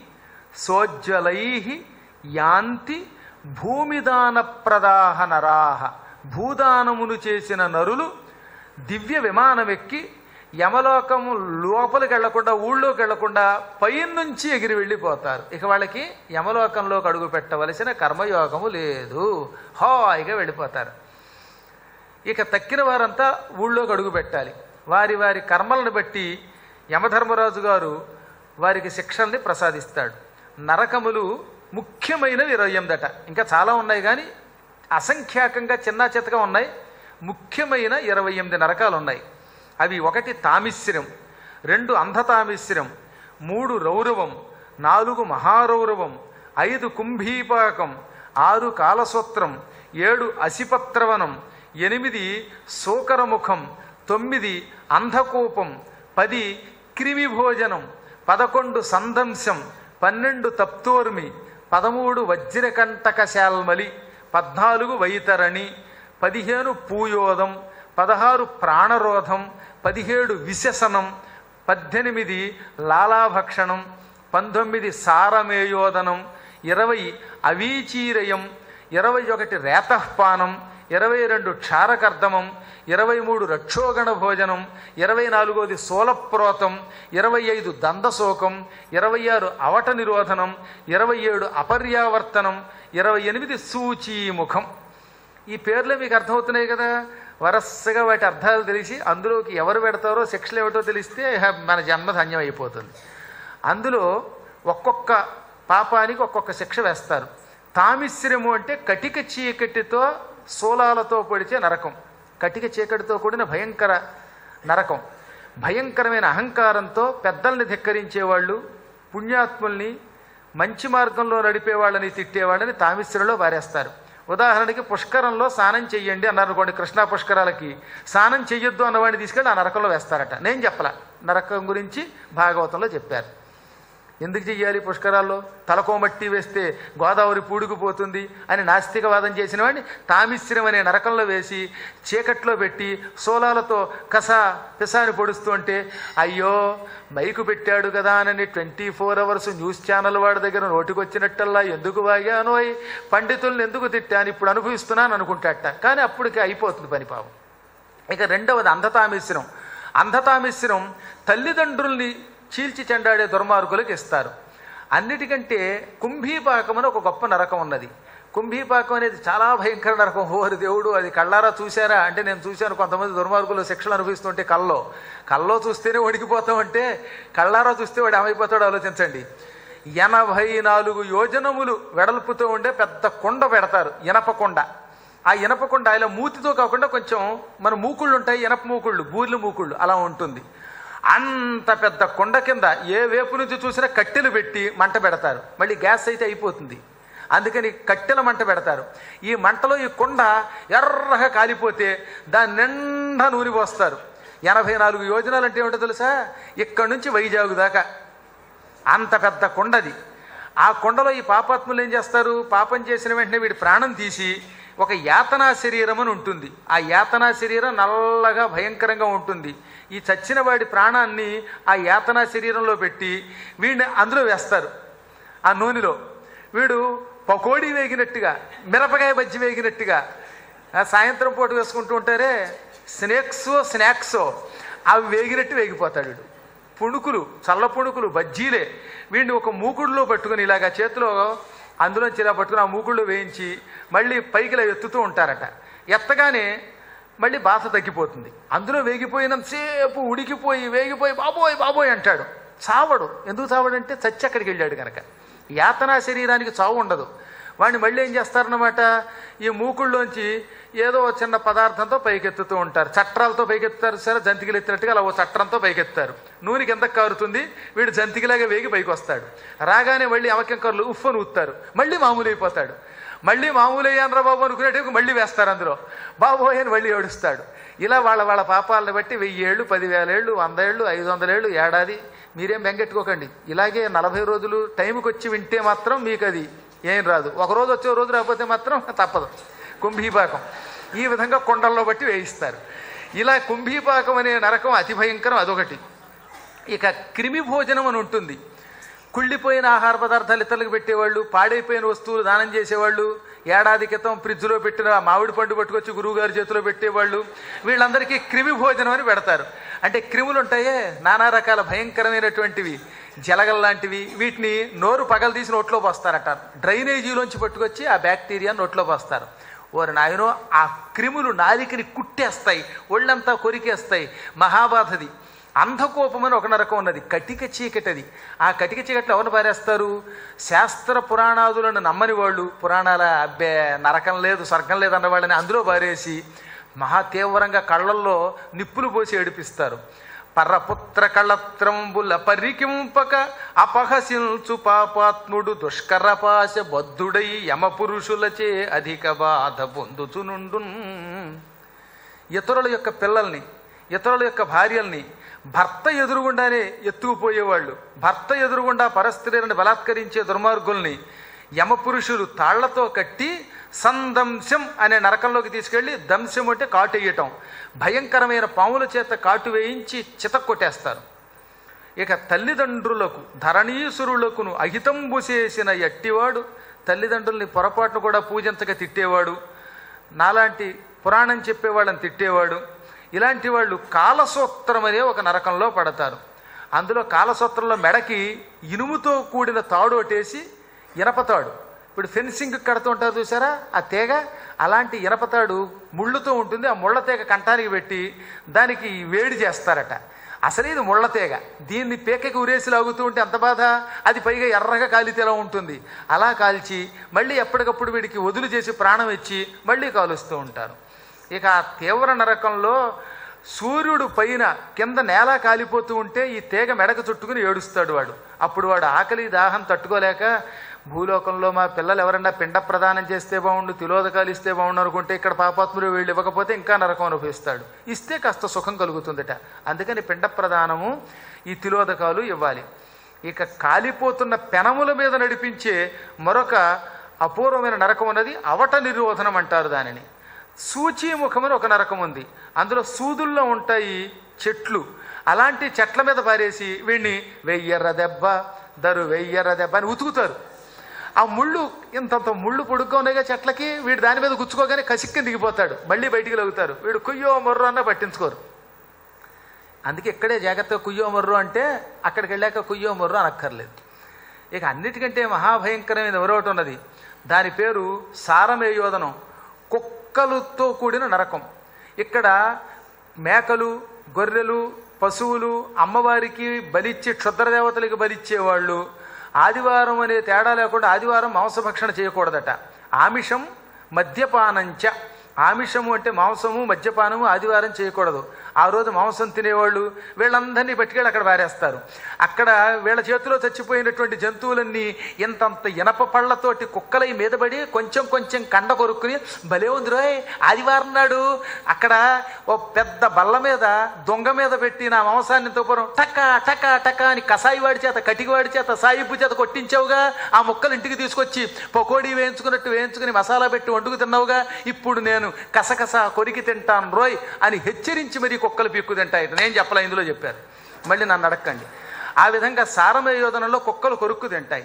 సోజ్వలై యాంతి భూమిదాన ప్రదాహ నరాహ భూదానమును చేసిన నరులు దివ్య విమానం ఎక్కి యమలోకము లోపలికి వెళ్లకుండా ఊళ్ళోకి వెళ్లకుండా పైనుంచి ఎగిరి వెళ్ళిపోతారు ఇక వాళ్ళకి యమలోకంలోకి అడుగు పెట్టవలసిన కర్మయోగము లేదు హాయిగా వెళ్ళిపోతారు ఇక తక్కిన వారంతా ఊళ్ళోకి అడుగు పెట్టాలి వారి వారి కర్మలను బట్టి యమధర్మరాజు గారు వారికి శిక్షల్ని ప్రసాదిస్తాడు నరకములు ముఖ్యమైనవి ఇరవై ఎనిమిదట ఇంకా చాలా ఉన్నాయి కానీ అసంఖ్యాకంగా చిన్న చితగా ఉన్నాయి ముఖ్యమైన ఇరవై ఎనిమిది నరకాలు ఉన్నాయి అవి ఒకటి తామిశ్రం రెండు అంధతామిశ్రం మూడు రౌరవం నాలుగు మహారౌరవం ఐదు కుంభీపాకం ఆరు కాలసూత్రం ఏడు అసిపత్రవనం ఎనిమిది శోకరముఖం తొమ్మిది అంధకూపం పది క్రిమిభోజనం పదకొండు సందంశం పన్నెండు తప్తోర్మి పదమూడు వజ్రకంటక శాల్మలి పద్నాలుగు వైతరణి పదిహేను పూయోదం పదహారు ప్రాణరోధం పదిహేడు విశసనం పద్దెనిమిది లాలాభక్షణం పంతొమ్మిది సారమేయోదనం ఇరవై అవీచీరయం ఇరవై ఒకటి రేతఃపానం ఇరవై రెండు క్షారకర్దమం ఇరవై మూడు రక్షోగణ భోజనం ఇరవై నాలుగోది సోలప్రోతం ఇరవై ఐదు దందశోకం ఇరవై ఆరు అవట నిరోధనం ఇరవై ఏడు అపర్యావర్తనం ఇరవై ఎనిమిది సూచీముఖం ఈ పేర్లే మీకు అర్థమవుతున్నాయి కదా వరసగా వాటి అర్థాలు తెలిసి అందులోకి ఎవరు పెడతారో శిక్షలు ఏమిటో తెలిస్తే ఇహ మన జన్మ ధన్యం అయిపోతుంది అందులో ఒక్కొక్క పాపానికి ఒక్కొక్క శిక్ష వేస్తారు తామిశ్రము అంటే కటిక చీకటితో శూలాలతో పొడిచే నరకం కటిక చీకటితో కూడిన భయంకర నరకం భయంకరమైన అహంకారంతో పెద్దల్ని ధిక్కరించేవాళ్ళు పుణ్యాత్ముల్ని మంచి మార్గంలో నడిపే వాళ్ళని తిట్టేవాళ్ళని తామిశ్రలో పారేస్తారు ఉదాహరణకి పుష్కరంలో స్నానం చెయ్యండి అన్నారు అనుకోండి కృష్ణా పుష్కరాలకి స్నానం చెయ్యొద్దు అన్నవాడిని తీసుకెళ్ళి ఆ నరకంలో వేస్తారట నేను చెప్పలా నరకం గురించి భాగవతంలో చెప్పారు ఎందుకు చెయ్యాలి పుష్కరాల్లో తలకో మట్టి వేస్తే గోదావరి పూడుకుపోతుంది అని నాస్తికవాదం చేసిన వాడిని తామిశ్రం అనే నరకంలో వేసి చీకట్లో పెట్టి సోలాలతో కస పిసాని పొడుస్తూ ఉంటే అయ్యో మైకు పెట్టాడు కదా అని twenty four hours news channel వాడి దగ్గర నోటికొచ్చినట్టల్లా ఎందుకు వాగానోయ్ పండితుల్ని ఎందుకు తిట్టాను ఇప్పుడు అనుభవిస్తున్నాను అనుకుంటాట కానీ అప్పటికి అయిపోతుంది పని పాపం ఇక రెండవది అంధతామిశ్రం అంధతామిశ్రం తల్లిదండ్రుల్ని చీల్చి చెండాడే దుర్మార్గులకు ఇస్తారు అన్నిటికంటే కుంభీపాకం అని ఒక గొప్ప నరకం ఉన్నది కుంభీపాకం అనేది చాలా భయంకర నరకం ఓరి దేవుడు అది కళ్ళారా చూశారా అంటే నేను చూశాను కొంతమంది దుర్మార్గులు శిక్షలు అనుభవిస్తుంటే కల్లో కల్లో చూస్తేనే వణికిపోతామంటే కళ్ళారా చూస్తే వాడు ఏమైపోతాడో ఆలోచించండి ఎనభై నాలుగు యోజనములు వెడల్పుతో ఉండే పెద్ద కొండ పెడతారు ఇనప కొండ ఆ ఇనప కొండ ఇలా మూతితో కాకుండా కొంచెం మన మూకుళ్ళు ఉంటాయి ఇనప మూకుళ్ళు బూర్లు మూకుళ్ళు అలా ఉంటుంది అంత పెద్ద కొండ కింద ఏ వేపు నుంచి చూసినా కట్టెలు పెట్టి మంట పెడతారు మళ్ళీ గ్యాస్ అయితే అయిపోతుంది అందుకని కట్టెల మంట పెడతారు ఈ మంటలో ఈ కొండ ఎర్రగా కాలిపోతే దాని నిండా నూనె పోస్తారు ఎనభై నాలుగు యోజనాలు అంటే ఏమిటో తెలుసా ఇక్కడి నుంచి వైజాగ్ దాకా అంత పెద్ద కొండది ఆ కొండలో ఈ పాపాత్ములు ఏం చేస్తారు పాపం చేసిన వెంటనే వీడి ప్రాణం తీసి ఒక యాతనా శరీరం అని ఉంటుంది ఆ యాతనా శరీరం నల్లగా భయంకరంగా ఉంటుంది ఈ చచ్చిన వాడి ప్రాణాన్ని ఆ యాతనా శరీరంలో పెట్టి వీడిని అందులో వేస్తారు ఆ నూనెలో వీడు పకోడీ వేగినట్టుగా మిరపకాయ బజ్జి వేగినట్టుగా ఆ సాయంత్రం పూట వేసుకుంటూ ఉంటారే స్నేక్స్ స్నాక్స్ అవి వేగినట్టు వేగిపోతాడు వీడు పుణుకులు చల్ల పుణుకులు బజ్జీలే వీడిని ఒక మూకుడులో పట్టుకుని ఇలాగా చేతిలో అందులోంచి ఇలా పట్టుకుని ఆ మూకుడులో వేయించి మళ్ళీ పైకి ఇలా ఎత్తుతూ ఉంటారట ఎత్తగానే మళ్ళీ బాధ తగ్గిపోతుంది అందులో వేగిపోయినంతసేపు ఉడికిపోయి వేగిపోయి బాబోయ్ బాబోయ్ అంటాడు చావడు ఎందుకు చావడంటే చచ్చి అక్కడికి వెళ్ళాడు కనుక యాతనా శరీరానికి చావు ఉండదు వాడిని మళ్ళీ ఏం చేస్తారన్నమాట ఈ మూకుళ్ళలోంచి ఏదో ఒక చిన్న పదార్థంతో పైకెత్తుతూ ఉంటారు చట్రాలతో పైకెత్తారు సరే జంతికలు ఎత్తినట్టుగా అలా ఓ చట్రంతో పైకెత్తారు నూనె కిందకు కారుతుంది వీడు జంతికలాగా వేగి పైకి వస్తాడు రాగానే మళ్ళీ అవకెంకర్లు ఉఫ్ అని ఊత్తారు మళ్ళీ మామూలు అయిపోతాడు మళ్ళీ మామూలు అయ్యానరా బాబు అనుకునేట్టు మళ్ళీ వేస్తారు అందులో బాబోయ్ అని మళ్ళీ ఏడుస్తాడు ఇలా వాళ్ళ వాళ్ళ పాపాలను బట్టి వెయ్యి ఏళ్ళు పదివేల ఏళ్ళు వంద ఏళ్ళు ఐదు వందల ఏళ్ళు ఏడాది మీరేం బెంగెట్టుకోకండి ఇలాగే నలభై రోజులు టైంకి వచ్చి వింటే మాత్రం మీకు అది ఏం రాదు ఒక రోజు వచ్చే రోజు రాకపోతే మాత్రం తప్పదు కుంభీపాకం ఈ విధంగా కొండల్లో బట్టి వేయిస్తారు ఇలా కుంభీపాకం అనే నరకం అతి భయంకరం అదొకటి ఇక క్రిమి భోజనం అని ఉంటుంది కుళ్ళిపోయిన ఆహార పదార్థాలు ఇతరులకు పెట్టేవాళ్ళు పాడైపోయిన వస్తువులు దానం చేసేవాళ్ళు ఏడాది క్రితం ఫ్రిడ్జ్లో పెట్టిన మామిడి పండు పట్టుకొచ్చి గురువుగారి చేతిలో పెట్టేవాళ్ళు వీళ్ళందరికీ క్రిమి భోజనం అని పెడతారు అంటే క్రిములు ఉంటాయే నానా రకాల భయంకరమైనటువంటివి జలగల్ లాంటివి వీటిని నోరు పగలు తీసి నోట్లో పోస్తారట డ్రైనేజీలోంచి పట్టుకొచ్చి ఆ బ్యాక్టీరియా నోట్లో పోస్తారు ఓరి నాయనో ఆ క్రిములు నాలికని కుట్టేస్తాయి ఒళ్ళంతా కొరికేస్తాయి మహాబాధది అంధకోపం అని ఒక నరకం ఉన్నది కటిక చీకటది ఆ కటిక చీకట్లో ఎవరు పారేస్తారు శాస్త్ర పురాణాదులను నమ్మని వాళ్ళు పురాణాల అబ్బే నరకం లేదు స్వర్గం లేదు అన్న వాళ్ళని అందులో పారేసి మహా తీవ్రంగా కళ్ళల్లో నిప్పులు పోసి ఏడిపిస్తారు పరపుత్ర కళత్రంబుల పరికింపక అపహసించు పాపాత్ముడు దుష్కరపాశ బద్ధుడై యమపురుషులచే అధిక బాధ పొందుచునుండు ఇతరుల యొక్క పిల్లల్ని ఇతరుల యొక్క భార్యల్ని భర్త ఎదురుగుండానే ఎత్తుకుపోయేవాళ్ళు భర్త ఎదురుగుండా పరస్త్రీలను బలాత్కరించే దుర్మార్గుల్ని యమపురుషులు తాళ్లతో కట్టి సందంశం అనే నరకంలోకి తీసుకెళ్లి దంశం అంటే కాటు వేయటం భయంకరమైన పాముల చేత కాటు వేయించి చితక్కొట్టేస్తారు ఇక తల్లిదండ్రులకు ధరణీసురులకును అహితంబు చేసిన ఎట్టివాడు తల్లిదండ్రుల్ని పొరపాటును కూడా పూజించక తిట్టేవాడు నాలాంటి పురాణం చెప్పేవాళ్ళని తిట్టేవాడు ఇలాంటి వాళ్ళు కాలసూత్రం అనే ఒక నరకంలో పడతారు అందులో కాలసూత్రంలో మెడకి ఇనుముతో కూడిన తాడు ఒకటేసి ఇనపతాడు ఇప్పుడు ఫెన్సింగ్ కడుతూ ఉంటారు చూసారా ఆ తీగ అలాంటి ఇనపతాడు ముళ్ళుతో ఉంటుంది ఆ ముళ్ళ తీగ కంటానికి పెట్టి దానికి వేడి చేస్తారట అసలు ఇది ముళ్ళ తీగ దీన్ని పీకకి ఉరేసి లాగుతూ ఉంటే ఎంత బాధ అది పైగా ఎర్రగా కాలితే ఎలా ఉంటుంది అలా కాల్చి మళ్ళీ ఎప్పటికప్పుడు వీడికి వదులు చేసి ప్రాణం ఇచ్చి మళ్ళీ కాలుస్తూ ఉంటారు ఇక ఆ తీవ్ర నరకంలో సూర్యుడు పైన కింద నేల కాలిపోతూ ఉంటే ఈ తీగ మెడకు చుట్టుకుని ఏడుస్తాడు వాడు అప్పుడు వాడు ఆకలి దాహం తట్టుకోలేక భూలోకంలో మా పిల్లలు ఎవరన్నా పిండ ప్రదానం చేస్తే బాగుండు తిలోదకాలు ఇస్తే బాగుండు అనుకుంటే ఇక్కడ పాపాత్ములు వీళ్ళు ఇవ్వకపోతే ఇంకా నరకం అనుభవిస్తాడు ఇస్తే కాస్త సుఖం కలుగుతుందట అందుకని పిండ ప్రదానము ఈ తిలోదకాలు ఇవ్వాలి ఇక కాలిపోతున్న పెనముల మీద నడిపించే మరొక అపూర్వమైన నరకం ఉన్నది అవట నిరోధనం అంటారు దానిని సూచీముఖమని ఒక నరకం ఉంది అందులో సూదుల్లో ఉంటాయి చెట్లు అలాంటి చెట్ల మీద పారేసి వీడిని వెయ్యర్ర దెబ్బ దరు వెయ్యర్ర దెబ్బ అని ఉతుకుతారు ఆ ముళ్ళు ఇంతంత ముళ్ళు పొడుగ్గా ఉన్నాయిగా చెట్లకి వీడు దాని మీద గుచ్చుకోగానే కసిక్కి దిగిపోతాడు మళ్ళీ బయటికి లాగుతారు వీడు కుయ్యో మొర్రో అన్న పట్టించుకోరు అందుకే ఇక్కడే జాగ్రత్తగా కుయ్యో మొర్రో అంటే అక్కడికి వెళ్ళాక కుయ్యో మొర్రో అనక్కర్లేదు ఇక అన్నిటికంటే మహాభయంకరమైన ఎవరోటి ఉన్నది దాని పేరు సారమేయోదనం కుక్కలతో కూడిన నరకం ఇక్కడ మేకలు గొర్రెలు పశువులు అమ్మవారికి బలిచ్చి క్షుద్రదేవతలకి బలిచ్చేవాళ్ళు ఆదివారం అనే తేడా లేకుండా ఆదివారం మాంసభక్షణ చేయకూడదట ఆమిషం మద్యపానంచ ఆమిషము అంటే మాంసము మద్యపానము ఆదివారం చేయకూడదు ఆ రోజు మాంసం తినేవాళ్ళు వీళ్ళందరినీ పట్టుకెళ్ళి అక్కడ పారేస్తారు అక్కడ వీళ్ళ చేతిలో చచ్చిపోయినటువంటి జంతువులన్నీ ఇంతంత ఇనప పళ్ళతోటి కుక్కలై మీదపడి కొంచెం కొంచెం కండ కొరుక్కుని భలే ఉంది రోయ్ ఆదివారం నాడు అక్కడ ఓ పెద్ద బల్ల మీద దొంగ మీద పెట్టి నా మాంసాన్ని తోపరం టక టక టక అని కసాయి వాడి చేత కటికి వాడి చేత సాయిబు చేత కొట్టించావుగా ఆ ముక్కలు ఇంటికి తీసుకొచ్చి పకోడీ వేయించుకున్నట్టు వేయించుకుని మసాలా పెట్టి వండుకు తిన్నావుగా ఇప్పుడు నేను కసకస కొరికి తింటాను రోయ్ అని హెచ్చరించి మరీ కుక్కలు పీక్కు తింటాయి నేను చెప్పలే ఇందులో చెప్పారు మళ్ళీ నన్ను అడక్కండి ఆ విధంగా సారమయోధనంలో కుక్కలు కొరుక్కు తింటాయి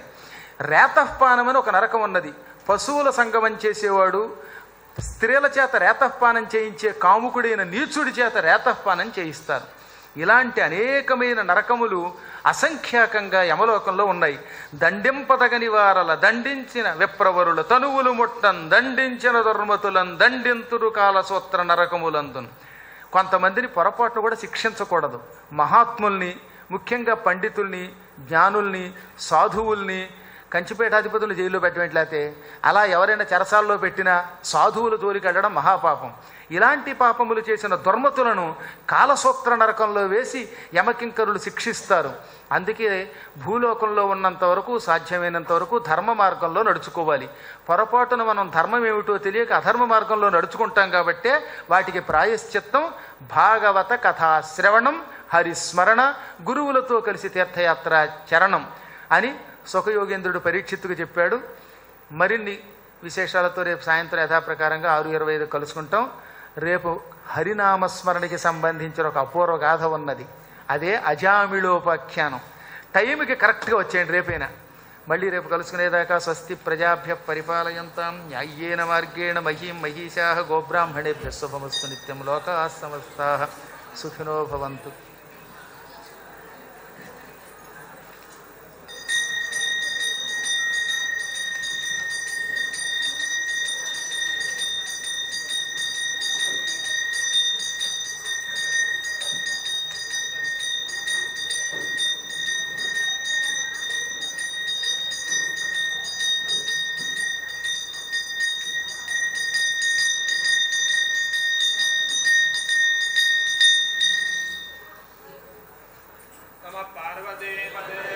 రేతఃపానం అని ఒక నరకం ఉన్నది పశువుల సంగమం చేసేవాడు స్త్రీల చేత రేతఃపానం చేయించే కాముకుడైన నీచుడి చేత రేతఃపానం చేయిస్తారు ఇలాంటి అనేకమైన నరకములు అసంఖ్యాకంగా యమలోకంలో ఉన్నాయి దండింపదగని వారల దండించిన విప్రవరుల తనువులు ముట్టం దండించిన దుర్మతులం దండింతురు కాలసూత్ర నరకములందును కొంతమందిని పొరపాటు కూడా శిక్షించకూడదు మహాత్ముల్ని ముఖ్యంగా పండితుల్ని జ్ఞానుల్ని సాధువుల్ని కంచిపేటాధిపతులు జైల్లో పెట్టినట్లయితే అలా ఎవరైనా చెరసాల్లో పెట్టినా సాధువుల జోలికి వెళ్ళడం మహాపాపం ఇలాంటి పాపములు చేసిన దుర్మతులను కాలసూత్ర నరకంలో వేసి యమకింకరులు శిక్షిస్తారు అందుకే భూలోకంలో ఉన్నంత వరకు సాధ్యమైనంత వరకు ధర్మ మార్గంలో నడుచుకోవాలి పొరపాటున మనం ధర్మం ఏమిటో తెలియక అధర్మ మార్గంలో నడుచుకుంటాం కాబట్టే వాటికి ప్రాయశ్చిత్తం భాగవత కథా శ్రవణం హరిస్మరణ గురువులతో కలిసి తీర్థయాత్ర చరణం అని సుఖయోగేంద్రుడు పరీక్షిత్తుకు చెప్పాడు మరిన్ని విశేషాలతో రేపు సాయంత్రం యథాప్రకారంగా ఆరు ఇరవై ఐదు కలుసుకుంటాం రేపు హరినామస్మరణకి సంబంధించిన ఒక అపూర్వ గాథ ఉన్నది అదే అజామిళోపాఖ్యానం టైంకి కరెక్ట్గా వచ్చేయండి రేపైనా మళ్ళీ రేపు కలుసుకునేదాకా స్వస్తి ప్రజాభ్య పరిపాలయంతాం న్యాయ్యేన మార్గేణ మహీం మహీషా గోబ్రాహ్మణేభ్య శుభమస్తు నిత్యం లోకా సమస్తా సుఖినో భవంతు పార్వతీపతే